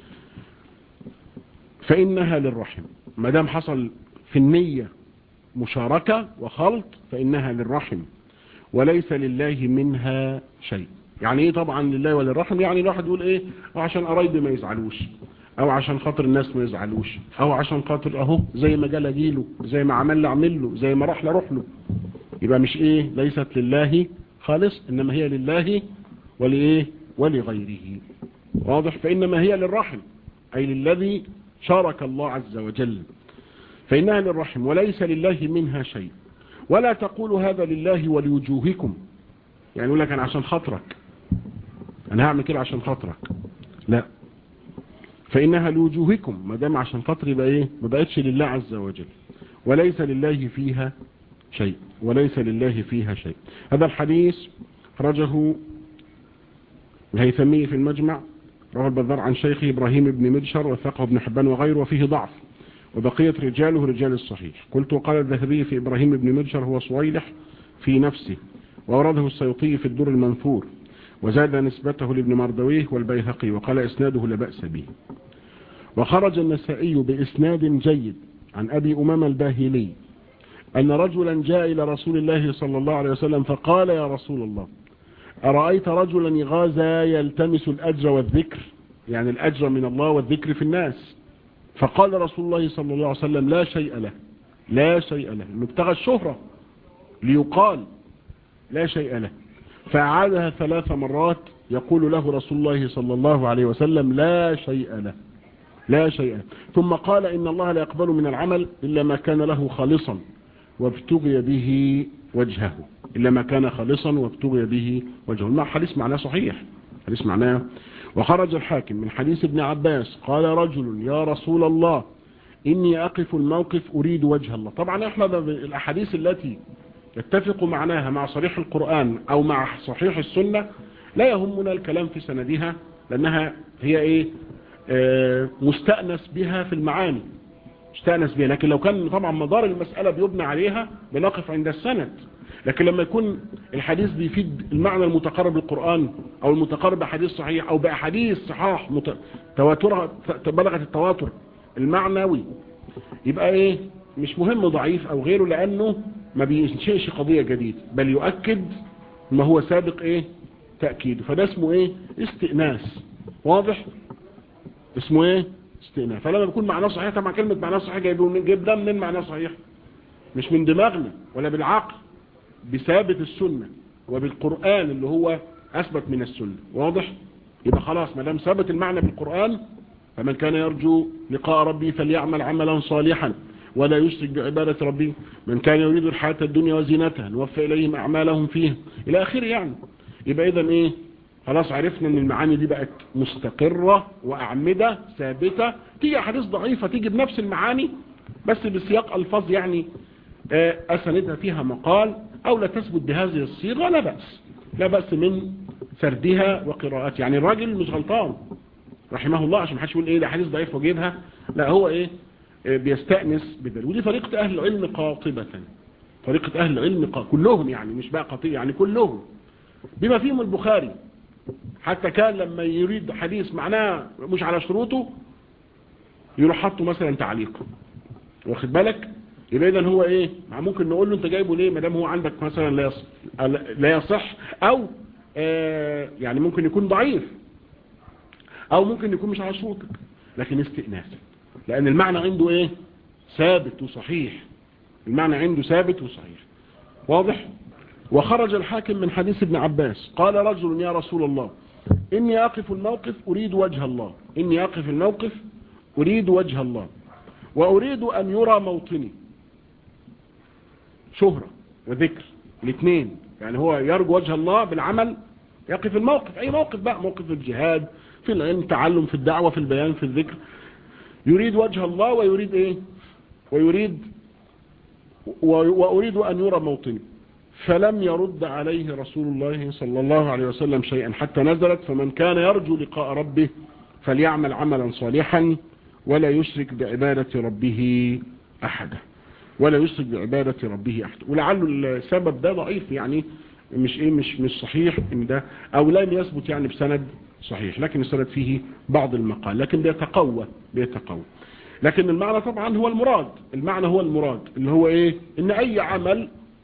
فإنها للرحم ما دام حصل في النية مشاركة وخلط فإنها للرحم وليس لله منها شيء يعني ايه طبعا لله وللرحم يعني الواحد يقول ايه عشان قرايبي ما يزعلوش او عشان خاطر الناس ما يزعلوش او عشان خاطر اهو زي ما جال اجيله زي ما عمل لي اعمل له زي ما راح لاروح له يبقى مش ايه ليست لله خالص انما هي لله ولايه ولغيره واضح فانما هي للرحم اي للذي شارك الله عز وجل فانها للرحم وليس لله منها شيء ولا تقول هذا لله ولوجوهكم يعني يقول لك انا عشان خاطرك انا هعمل كده عشان خاطرك لا فانها لوجوهكم ما دام عشان خاطري يبقى ايه ما بقتش لله عز وجل وليس لله فيها شيء وليس لله فيها شيء هذا الحديث خرجه الهيثمي في المجمع رواه البذار عن شيخه إبراهيم بن مدشر وثقه ابن حبان وغيره وفيه ضعف وبقية رجاله رجال الصحيح قلت وقال الذهبي في إبراهيم بن مدشر هو صويلح في نفسه وأورده السيوطي في الدور المنثور وزاد نسبته لابن مردويه والبيهقي وقال إسناده لا بأس به وخرج النسائي بإسناد جيد عن أبي أمام الباهلي أن رجلا جاء إلى رسول الله صلى الله عليه وسلم فقال يا رسول الله أرأيت رجلا غازا يلتمس الأجر والذكر يعني الأجر من الله والذكر في الناس فقال رسول الله صلى الله عليه وسلم لا شيء له لا شيء له مبتغى الشهرة ليقال لا شيء له فأعادها ثلاث مرات يقول له رسول الله صلى الله عليه وسلم لا شيء له لا شيء له ثم قال إن الله لا يقبل من العمل إلا ما كان له خالصا وابتغي به وجهه إلا ما كان خالصا وابتغي به وجهه مع حديث معناه صحيح حديث معناه وخرج الحاكم من حديث ابن عباس قال رجل يا رسول الله إني أقف الموقف أريد وجه الله طبعا احنا الأحاديث التي يتفق معناها مع صريح القرآن او مع صحيح السنة لا يهمنا الكلام في سندها لانها هي ايه آه مستأنس بها في المعاني مستأنس بها لكن لو كان طبعا مدار المسألة بيبنى عليها بنقف عند السند لكن لما يكون الحديث بيفيد المعنى المتقرب بالقرآن او المتقرب بحديث صحيح او بأحاديث صحاح مت... تواترها بلغت التواتر المعنوي يبقى ايه مش مهم ضعيف او غيره لانه ما بينشئش قضية جديدة بل يؤكد ما هو سابق ايه تأكيده فده اسمه ايه استئناس واضح اسمه ايه استئناس فلما بيكون معناه صحيح طبعا كلمة معناه صحيح جايب ده منين معناه صحيح مش من دماغنا ولا بالعقل بثابت السنة وبالقرآن اللي هو أثبت من السنة واضح يبقى خلاص ما دام ثبت المعنى بالقرآن فمن كان يرجو لقاء ربي فليعمل عملا صالحا ولا يشرك بعبادة ربه من كان يريد الحياة الدنيا وزينتها نوفى إليهم أعمالهم فيها إلى آخره يعني يبقى إذا إيه خلاص عرفنا ان المعاني دي بقت مستقرة وأعمدة ثابتة تيجي أحاديث ضعيفة تيجي بنفس المعاني بس بسياق ألفاظ يعني أسندها فيها مقال أو لا تثبت بهذه الصيغة لا بأس لا بأس من سردها وقراءتها يعني الراجل مش غلطان رحمه الله عشان محدش يقول ايه ده حديث ضعيف وجيبها لا هو ايه بيستأنس بذلك ودي طريقة أهل العلم قاطبة طريقة أهل العلم قا... كلهم يعني مش بقى قطيع يعني كلهم بما فيهم البخاري حتى كان لما يريد حديث معناه مش على شروطه يروح حطه مثلا تعليق واخد بالك يبقى اذا هو ايه ممكن نقول له انت جايبه ليه ما دام هو عندك مثلا لا يصح لا يصح او آه يعني ممكن يكون ضعيف او ممكن يكون مش على شروطك لكن استئناس لان المعنى عنده ايه ثابت وصحيح المعنى عنده ثابت وصحيح واضح وخرج الحاكم من حديث ابن عباس قال رجل يا رسول الله إني أقف الموقف أريد وجه الله إني أقف الموقف أريد وجه الله وأريد أن يرى موطني شهرة وذكر الاثنين يعني هو يرجو وجه الله بالعمل يقف الموقف أي موقف بقى موقف الجهاد في العلم تعلم في الدعوة في البيان في الذكر يريد وجه الله ويريد ايه ويريد وأريد أن يرى موطني فلم يرد عليه رسول الله صلى الله عليه وسلم شيئا حتى نزلت فمن كان يرجو لقاء ربه فليعمل عملا صالحا ولا يشرك بعبادة ربه أحدا ولا يشرك بعبادة ربه أحدا ولعل السبب ده ضعيف يعني مش ايه مش مش صحيح ان ده او لم يثبت يعني بسند صحيح لكن السند فيه بعض المقال لكن بيتقوى بيتقوى لكن المعنى طبعا هو المراد المعنى هو المراد اللي هو ايه ان اي عمل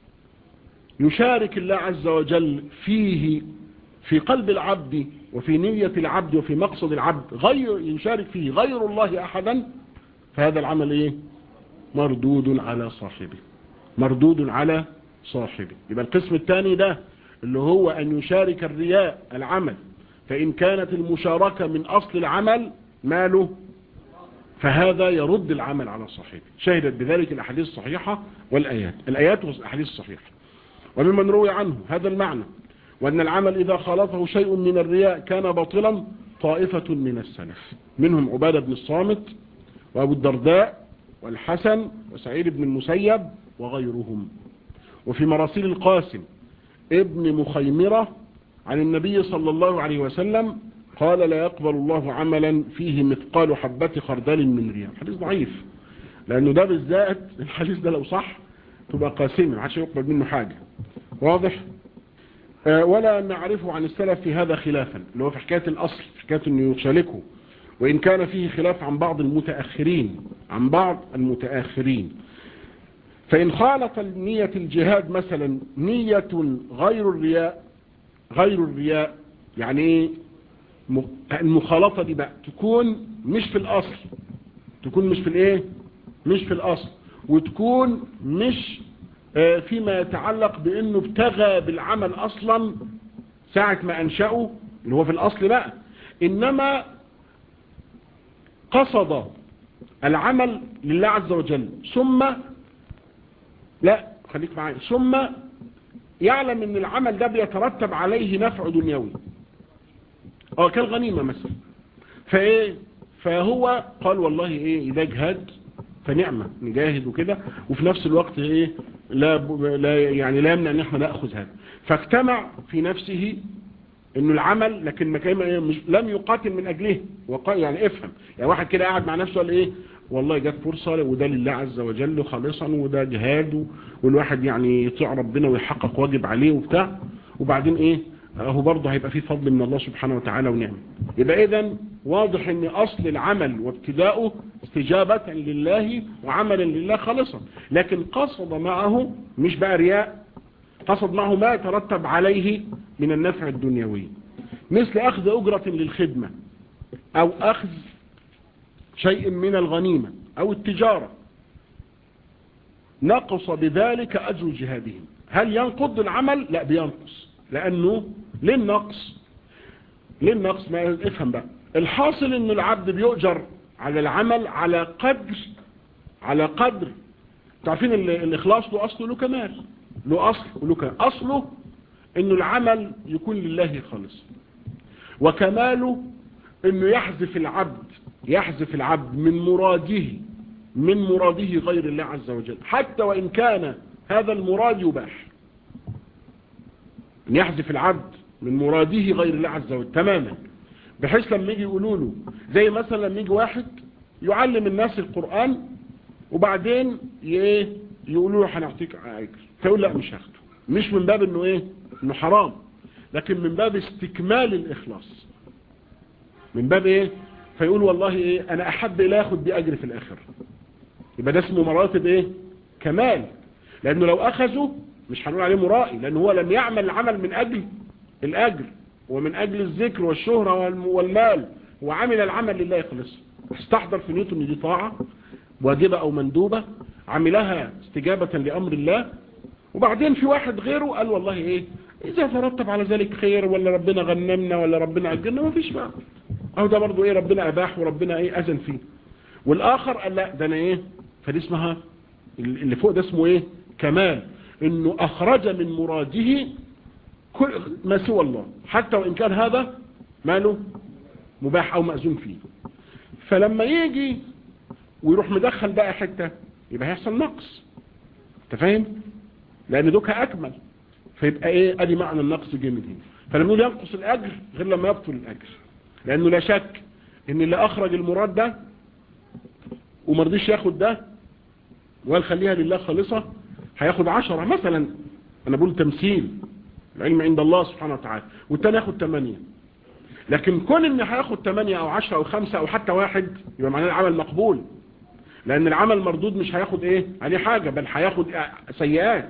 يشارك الله عز وجل فيه في قلب العبد وفي نية العبد وفي مقصد العبد غير يشارك فيه غير الله أحدا فهذا العمل إيه مردود على صاحبه مردود على صاحبه يبقى القسم الثاني ده اللي هو أن يشارك الرياء العمل فإن كانت المشاركة من أصل العمل ماله فهذا يرد العمل على صاحبه شهدت بذلك الأحاديث الصحيحة والآيات الآيات والأحاديث الصحيحة وممن روي عنه هذا المعنى وأن العمل إذا خالطه شيء من الرياء كان باطلا طائفة من السلف منهم عبادة بن الصامت وأبو الدرداء والحسن وسعيد بن المسيب وغيرهم وفي مراسيل القاسم ابن مخيمرة عن النبي صلى الله عليه وسلم قال لا يقبل الله عملا فيه مثقال حبة خردل من رياء حديث ضعيف لأنه ده بالذات الحديث ده لو صح تبقى قاسمة عشان يقبل منه حاجة واضح آه ولا نعرفه عن السلف في هذا خلافا اللي هو في حكاية الأصل في حكاية أنه يشاركه وإن كان فيه خلاف عن بعض المتأخرين عن بعض المتأخرين فإن خالط نية الجهاد مثلا نية غير الرياء غير الرياء يعني ايه المخالطة دي بقى تكون مش في الأصل تكون مش في الايه مش في الأصل وتكون مش فيما يتعلق بأنه ابتغى بالعمل أصلا ساعة ما أنشأه اللي هو في الأصل بقى إنما قصد العمل لله عز وجل ثم لا خليك معايا ثم يعلم ان العمل ده بيترتب عليه نفع دنيوي اه كالغنيمة مثلا فايه فهو قال والله ايه اذا اجهد فنعمة نجاهد وكده وفي نفس الوقت ايه لا, لا يعني لا يمنع ان احنا ناخذ هذا فاجتمع في نفسه انه العمل لكن ما كان مش لم يقاتل من اجله وقا يعني افهم يعني واحد كده قاعد مع نفسه قال ايه والله جت فرصة وده لله عز وجل خالصا وده جهاد والواحد يعني يطيع ربنا ويحقق واجب عليه وبتاع وبعدين ايه هو برضه هيبقى فيه فضل من الله سبحانه وتعالى ونعمه يبقى اذا واضح ان اصل العمل وابتداؤه استجابة لله وعملا لله خالصا لكن قصد معه مش بقى رياء قصد معه ما يترتب عليه من النفع الدنيوي مثل اخذ اجرة للخدمة او اخذ شيء من الغنيمة او التجارة نقص بذلك اجر جهادهم هل ينقض العمل لا بينقص لانه ليه النقص ليه النقص ما افهم بقى الحاصل ان العبد بيؤجر على العمل على قدر على قدر تعرفين الاخلاص له اصله له كمال له اصل وله كمال اصله انه العمل يكون لله خالص وكماله انه يحذف العبد يحذف العبد من مراده من مراده غير الله عز وجل حتى وان كان هذا المراد يباح ان يحذف العبد من مراده غير الله عز وجل تماما بحيث لما يجي يقولوا له زي مثلا لما يجي واحد يعلم الناس القرآن وبعدين ايه يقولوا له هنعطيك اجر فيقول لا مش هاخده مش من باب انه ايه انه حرام لكن من باب استكمال الاخلاص من باب ايه فيقول والله ايه انا احب الى اخد دي اجر في الاخر يبقى ده اسمه مراتب ايه كمال لانه لو اخذه مش هنقول عليه مرائي لانه هو لم يعمل العمل من اجل الاجر ومن اجل الذكر والشهرة والمال وعمل العمل لله خلص استحضر في نيته ان دي طاعة واجبة او مندوبة عملها استجابة لامر الله وبعدين في واحد غيره قال والله ايه اذا ترتب على ذلك خير ولا ربنا غنمنا ولا ربنا اجرنا ما فيش بقى او ده برضو ايه ربنا اباح وربنا ايه اذن فيه والاخر قال لا ده انا ايه فدي اسمها اللي فوق ده اسمه ايه كمال انه اخرج من مراده كل ما سوى الله حتى وإن كان هذا ماله مباح أو مأزوم فيه فلما يجي ويروح مدخل بقى حتة يبقى هيحصل نقص انت فاهم لأن دوكها أكمل فيبقى إيه أدي معنى النقص جه من هنا فلما يقول ينقص الأجر غير لما يبطل الأجر لأنه لا شك إن اللي أخرج المراد ده ومرضيش ياخد ده وقال خليها لله خالصة هياخد عشرة مثلا أنا بقول تمثيل العلم عند الله سبحانه وتعالى والتاني ياخد 8 لكن كون ان هياخد 8 او 10 او 5 او حتى واحد يبقى معناه العمل مقبول لان العمل مردود مش هياخد ايه عليه حاجة بل هياخد سيئات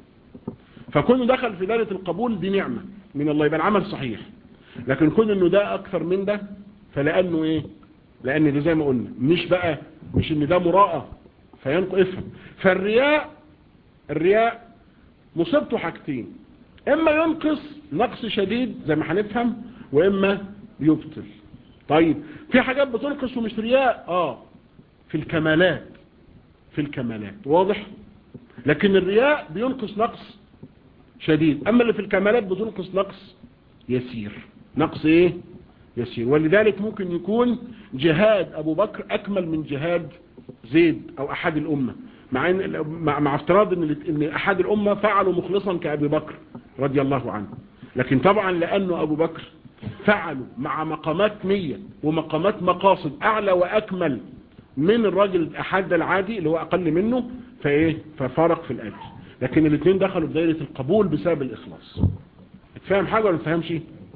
فكونه دخل في دائرة القبول دي نعمة من الله يبقى العمل صحيح لكن كون انه ده اكثر من ده فلانه ايه لان ده زي ما قلنا مش بقى مش ان ده مراءة فينقى افهم فالرياء الرياء مصيبته حاجتين اما ينقص نقص شديد زي ما هنفهم واما يبطل طيب في حاجات بتنقص ومش رياء اه في الكمالات في الكمالات واضح لكن الرياء بينقص نقص شديد اما اللي في الكمالات بتنقص نقص يسير نقص ايه يسير ولذلك ممكن يكون جهاد ابو بكر اكمل من جهاد زيد او احد الامه مع ان مع, مع افتراض ان ان احد الامه فعلوا مخلصا كابي بكر رضي الله عنه لكن طبعا لانه ابو بكر فعلوا مع مقامات نية ومقامات مقاصد اعلى واكمل من الراجل الاحد العادي اللي هو اقل منه فايه ففارق في الاجر لكن الاثنين دخلوا في دائره القبول بسبب الاخلاص اتفهم حاجه ولا تفهمش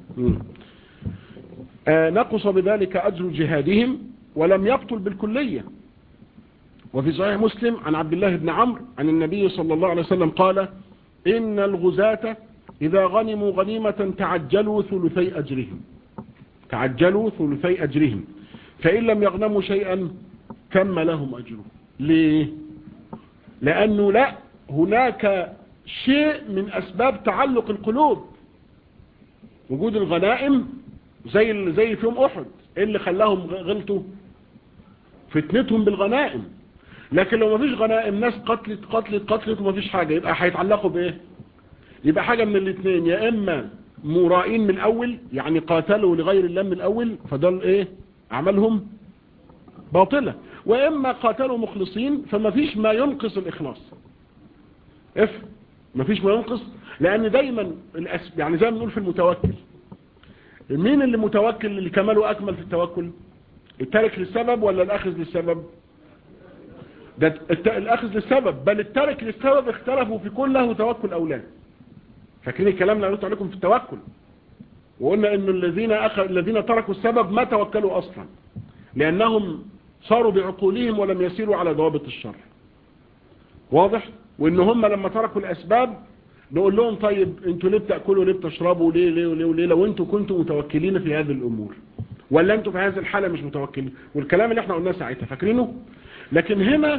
آه نقص بذلك اجر جهادهم ولم يبطل بالكليه وفي صحيح مسلم عن عبد الله بن عمرو عن النبي صلى الله عليه وسلم قال إن الغزاة إذا غنموا غنيمة تعجلوا ثلثي أجرهم تعجلوا ثلثي أجرهم فإن لم يغنموا شيئا كم لهم أجره ليه لأنه لا هناك شيء من أسباب تعلق القلوب وجود الغنائم زي زي في يوم أحد إيه اللي خلاهم غلطوا فتنتهم بالغنائم لكن لو مفيش غنائم ناس قتلت قتلت قتلت ومفيش حاجة يبقى هيتعلقوا بايه يبقى حاجة من الاثنين يا اما مرائين من الاول يعني قاتلوا لغير الله من الاول فدول ايه اعمالهم باطلة وإما قاتلوا مخلصين فما فيش ما ينقص الإخلاص اف ما فيش ما ينقص لأن دايما الأس... يعني زي ما بنقول في المتوكل مين اللي متوكل اللي كماله أكمل في التوكل التارك للسبب ولا الأخذ للسبب ده الت... الأخذ للسبب بل التارك للسبب اختلفوا في كل له توكل أو لا فاكرين الكلام اللي قلت عليكم في التوكل وقلنا ان الذين أخ... الذين تركوا السبب ما توكلوا اصلا لانهم صاروا بعقولهم ولم يسيروا على ضوابط الشرع واضح وان هم لما تركوا الاسباب نقول لهم طيب انتوا ليه بتاكلوا ليه بتشربوا ليه ليه وليه وليه لو انتوا كنتوا متوكلين في هذه الامور ولا انتوا في هذه الحاله مش متوكلين والكلام اللي احنا قلناه ساعتها فاكرينه لكن هنا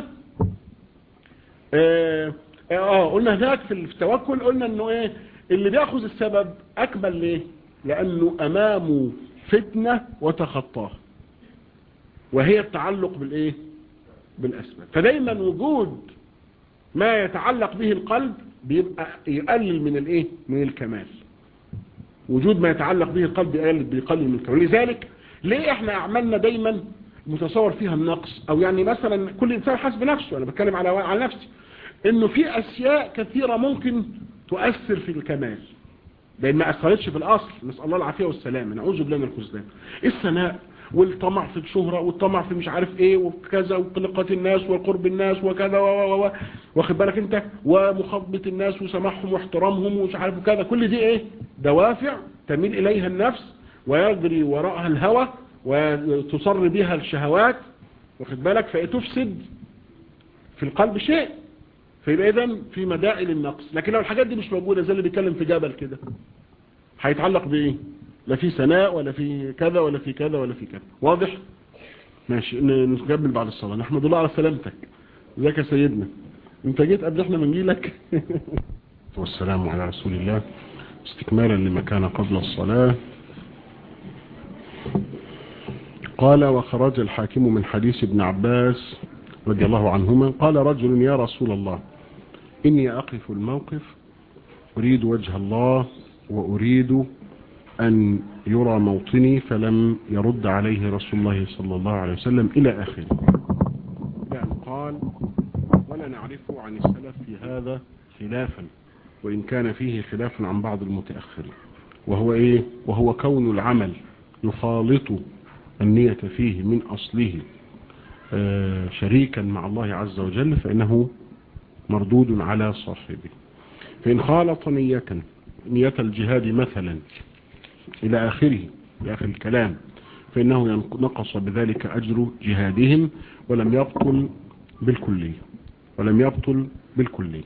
اه, آه قلنا هناك في التوكل قلنا انه ايه اللي بياخذ السبب اكمل ليه لانه امامه فتنة وتخطاه وهي التعلق بالايه بالاسباب فدايما وجود ما يتعلق به القلب بيبقى يقلل من الايه من الكمال وجود ما يتعلق به القلب يقلل بيقلل من الكمال لذلك ليه احنا اعمالنا دايما متصور فيها النقص او يعني مثلا كل انسان حسب نفسه انا بتكلم على على نفسي انه في اشياء كثيرة ممكن تؤثر في الكمال لان ما اثرتش في الاصل نسال الله العافيه والسلامه نعوذ بالله من الخذلان الثناء والطمع في الشهرة والطمع في مش عارف ايه وكذا وقلقة الناس وقرب الناس وكذا و و واخد بالك انت ومخاطبة الناس وسماحهم واحترامهم ومش عارف كذا كل دي ايه دوافع تميل اليها النفس ويجري وراءها الهوى وتصر بها الشهوات واخد بالك فتفسد في القلب شيء فيبقى اذا في مداعي للنقص لكن لو الحاجات دي مش موجودة زي اللي بيتكلم في جبل كده هيتعلق بايه لا في سناء ولا في كذا ولا في كذا ولا في كذا واضح ماشي نكمل بعد الصلاة نحمد الله على سلامتك ازيك يا سيدنا انت جيت قبل احنا من جيلك والسلام على رسول الله استكمالا لما كان قبل الصلاة قال وخرج الحاكم من حديث ابن عباس رضي الله عنهما قال رجل يا رسول الله إني أقف الموقف أريد وجه الله وأريد أن يرى موطني فلم يرد عليه رسول الله صلى الله عليه وسلم إلى آخره يعني قال ولا نعرف عن السلف في هذا خلافا وإن كان فيه خلاف عن بعض المتأخرين وهو إيه وهو كون العمل يخالط النية فيه من أصله آه شريكا مع الله عز وجل فإنه مردود على صاحبه فإن خالط نية نية الجهاد مثلا إلى آخره في آخر الكلام فإنه نقص بذلك أجر جهادهم ولم يبطل بالكلية ولم يبطل بالكلية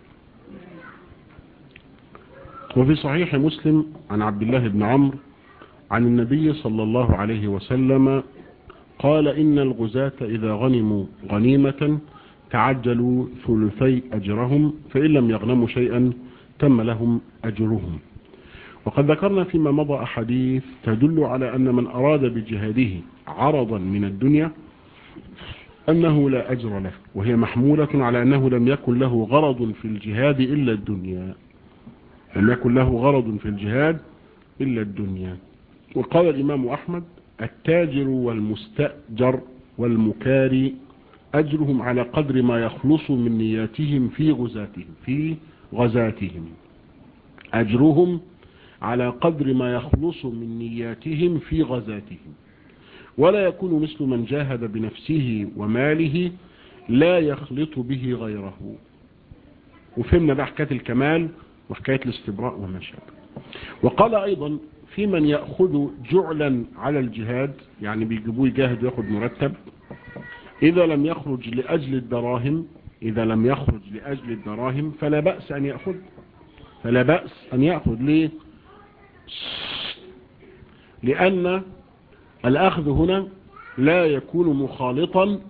وفي صحيح مسلم عن عبد الله بن عمرو عن النبي صلى الله عليه وسلم قال إن الغزاة إذا غنموا غنيمة تعجلوا ثلثي أجرهم فإن لم يغنموا شيئا تم لهم أجرهم وقد ذكرنا فيما مضى أحاديث تدل على أن من أراد بجهاده عرضا من الدنيا أنه لا أجر له وهي محمولة على أنه لم يكن له غرض في الجهاد إلا الدنيا لم يكن له غرض في الجهاد إلا الدنيا وقال الإمام أحمد التاجر والمستأجر والمكاري أجرهم على قدر ما يخلص من نياتهم في غزاتهم في غزاتهم أجرهم على قدر ما يخلص من نياتهم في غزاتهم ولا يكون مثل من جاهد بنفسه وماله لا يخلط به غيره وفهمنا بقى حكاية الكمال وحكاية الاستبراء وما شابه وقال أيضا في من يأخذ جعلا على الجهاد يعني بيجيبوه يجاهد وياخد مرتب إذا لم يخرج لأجل الدراهم إذا لم يخرج لأجل الدراهم فلا بأس أن يأخذ فلا بأس أن يأخذ ليه لأن الأخذ هنا لا يكون مخالطا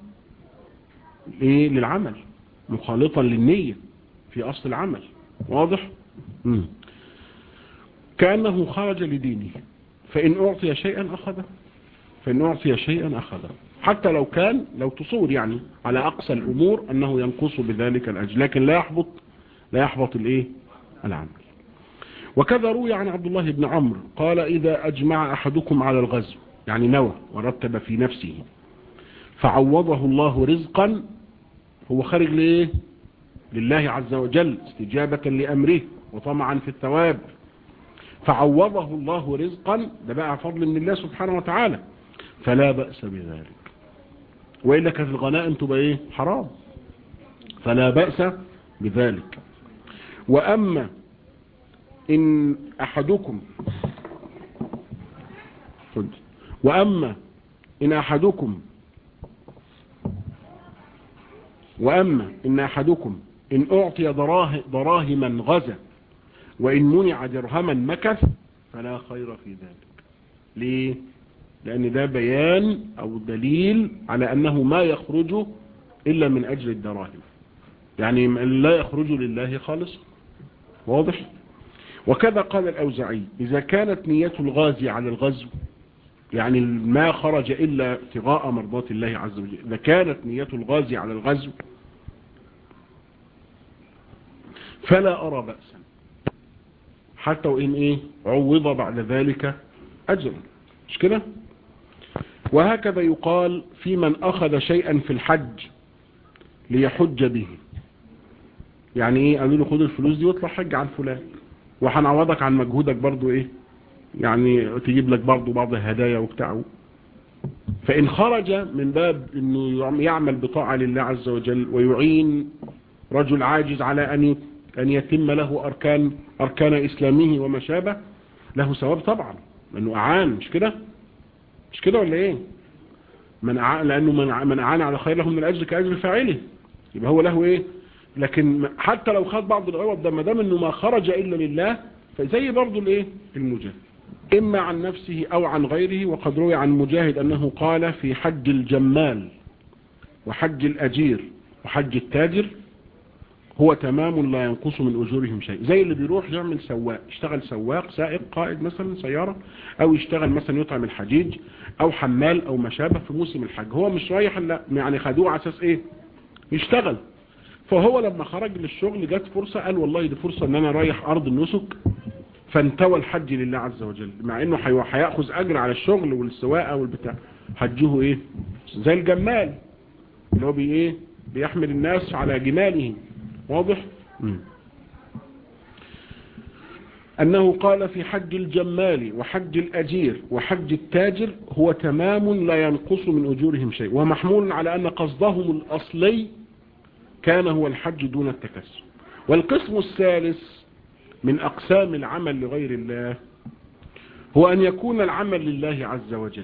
للعمل مخالطا للنية في أصل العمل واضح مم. كأنه خرج لدينه فإن أعطي شيئا أخذه فإن أعطي شيئا أخذه حتى لو كان لو تصور يعني على أقصى الأمور أنه ينقص بذلك الأجل لكن لا يحبط لا يحبط الإيه العمل وكذا روي عن عبد الله بن عمرو قال إذا أجمع أحدكم على الغزو يعني نوى ورتب في نفسه فعوضه الله رزقا هو خارج ليه لله عز وجل استجابة لأمره وطمعا في الثواب فعوضه الله رزقا ده بقى فضل من الله سبحانه وتعالى فلا بأس بذلك وإلا كانت الغنائم تبقى إيه حرام فلا بأس بذلك وأما إن أحدكم وأما إن أحدكم وأما إن أحدكم إن أعطي دراهما غزا وإن منع درهما مكث فلا خير في ذلك ليه لأن ده بيان أو دليل على أنه ما يخرج إلا من أجل الدراهم يعني لا يخرج لله خالص واضح وكذا قال الأوزعي إذا كانت نية الغازي على الغزو يعني ما خرج إلا ابتغاء مرضات الله عز وجل إذا كانت نية الغازي على الغزو فلا أرى بأسا حتى وإن إيه عوض بعد ذلك أجرا مش كده وهكذا يقال في من أخذ شيئا في الحج ليحج به يعني ايه قالوا له خد الفلوس دي واطلع حج عن فلان وهنعوضك عن مجهودك برضو ايه يعني تجيب لك برضو بعض الهدايا وبتاعه فإن خرج من باب انه يعمل بطاعة لله عز وجل ويعين رجل عاجز على أن أن يتم له أركان أركان إسلامه وما شابه له ثواب طبعا لأنه أعان مش كده مش كده ولا إيه من أعان لأنه من من أعان على خير له من الأجر كأجر فاعله يبقى هو له إيه لكن حتى لو خد بعض العوض ده ما دام انه ما خرج الا لله فزي برضه الايه المجاهد اما عن نفسه او عن غيره وقد روي عن مجاهد انه قال في حج الجمال وحج الاجير وحج التاجر هو تمام لا ينقص من اجورهم شيء زي اللي بيروح يعمل سواق يشتغل سواق سائق قائد مثلا سيارة او يشتغل مثلا يطعم الحجيج او حمال او ما شابه في موسم الحج هو مش رايح لا يعني خدوه على اساس ايه يشتغل فهو لما خرج للشغل جت فرصة قال والله دي فرصة ان انا رايح ارض النسك فانتوى الحج لله عز وجل مع انه هياخذ اجر على الشغل والسواقة والبتاع حجه ايه زي الجمال اللي هو بي ايه بيحمل الناس على جماله واضح م. أنه قال في حج الجمال وحج الأجير وحج التاجر هو تمام لا ينقص من أجورهم شيء ومحمول على أن قصدهم الأصلي كان هو الحج دون التكسر والقسم الثالث من أقسام العمل لغير الله هو أن يكون العمل لله عز وجل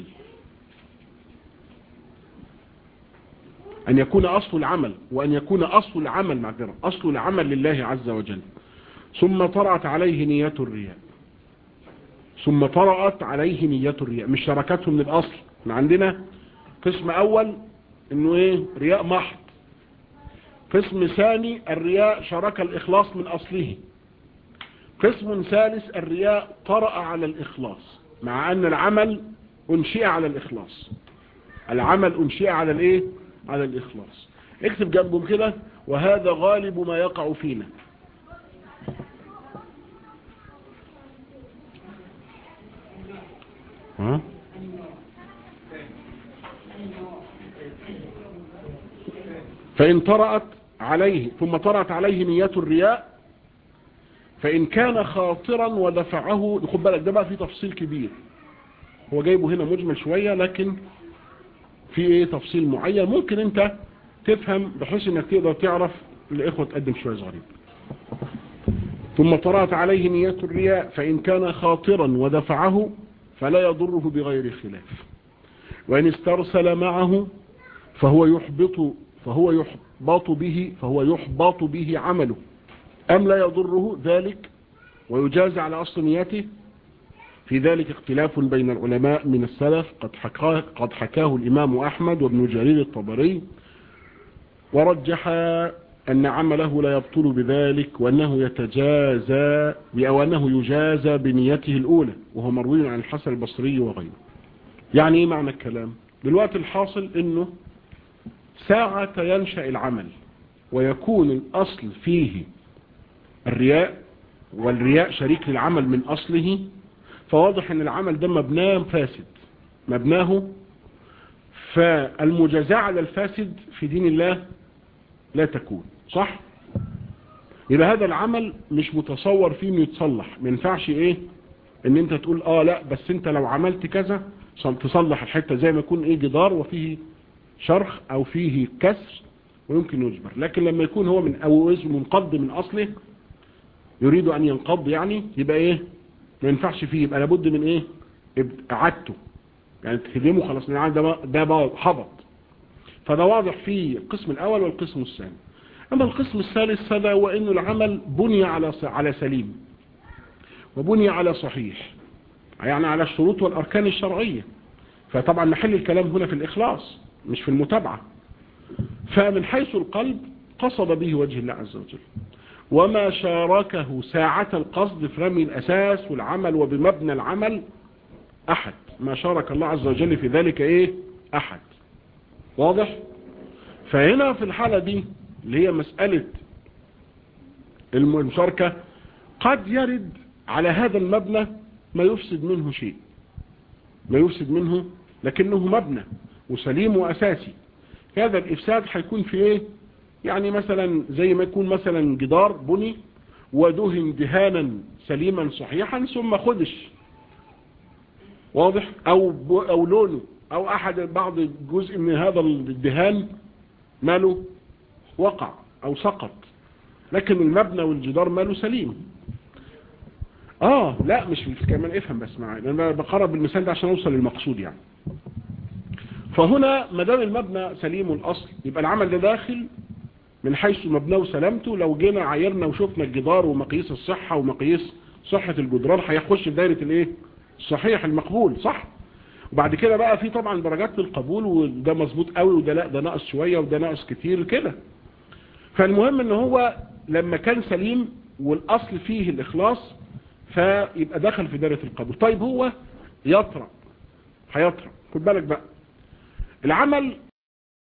أن يكون أصل العمل وأن يكون أصل العمل معذرة أصل العمل لله عز وجل ثم طرأت عليه نية الرياء ثم طرأت عليه نية الرياء مش شركته من الأصل ما عندنا قسم أول إنه إيه رياء محض قسم ثاني الرياء شرك الإخلاص من أصله قسم ثالث الرياء طرأ على الإخلاص مع أن العمل أنشئ على الإخلاص العمل أنشئ على الإيه؟ على الإخلاص اكتب جنبهم كده وهذا غالب ما يقع فينا ها؟ فإن طرأت عليه ثم طرأت عليه نية الرياء فإن كان خاطرا ودفعه خد بالك ده بقى فيه تفصيل كبير هو جايبه هنا مجمل شوية لكن في ايه تفصيل معين ممكن انت تفهم بحيث انك تقدر تعرف الإخوة تقدم شوية صغيرين ثم طرأت عليه نية الرياء فإن كان خاطرا ودفعه فلا يضره بغير خلاف وإن استرسل معه فهو يحبط فهو يحبط به فهو يحبط به عمله أم لا يضره ذلك ويجاز على أصل نيته في ذلك اختلاف بين العلماء من السلف قد حكاه, قد حكاه الإمام أحمد وابن جرير الطبري ورجح أن عمله لا يبطل بذلك وأنه يتجازى أو أنه يجازى بنيته الأولى وهو مروي عن الحسن البصري وغيره يعني ايه معنى الكلام دلوقتي الحاصل انه ساعة ينشأ العمل ويكون الأصل فيه الرياء والرياء شريك للعمل من أصله فواضح ان العمل ده مبناه فاسد مبناه فالمجازاة على الفاسد في دين الله لا تكون صح يبقى هذا العمل مش متصور فيه انه يتصلح ما ينفعش ايه ان انت تقول اه لا بس انت لو عملت كذا تصلح الحتة زي ما يكون ايه جدار وفيه شرخ او فيه كسر ويمكن يجبر لكن لما يكون هو من او اسم منقض من اصله يريد ان ينقض يعني يبقى ايه ما ينفعش فيه يبقى لابد من ايه اعادته يعني تهدمه خلاص من ده ده هبط فده واضح في القسم الاول والقسم الثاني اما القسم الثالث فده هو انه العمل بني على على سليم وبني على صحيح يعني على الشروط والاركان الشرعيه فطبعا محل الكلام هنا في الاخلاص مش في المتابعه فمن حيث القلب قصد به وجه الله عز وجل وما شاركه ساعة القصد في رمي الأساس والعمل وبمبنى العمل أحد ما شارك الله عز وجل في ذلك إيه أحد واضح فهنا في الحالة دي اللي هي مسألة المشاركة قد يرد على هذا المبنى ما يفسد منه شيء ما يفسد منه لكنه مبنى وسليم وأساسي هذا الإفساد هيكون في إيه يعني مثلا زي ما يكون مثلا جدار بني ودهن دهانا سليما صحيحا ثم خدش واضح او او لونه او احد بعض جزء من هذا الدهان ماله وقع او سقط لكن المبنى والجدار ماله سليم اه لا مش كمان افهم بس معايا انا بقرب بالمثال ده عشان اوصل للمقصود يعني فهنا ما دام المبنى سليم الاصل يبقى العمل ده داخل من حيث مبناه وسلامته لو جينا عايرنا وشفنا الجدار ومقاييس الصحة ومقاييس صحة الجدران هيخش في دايرة الايه الصحيح المقبول صح وبعد كده بقى في طبعا درجات للقبول وده مظبوط قوي وده لا ده ناقص شوية وده ناقص كتير كده فالمهم ان هو لما كان سليم والاصل فيه الاخلاص فيبقى دخل في دايرة القبول طيب هو يطرأ هيطرأ خد بالك بقى العمل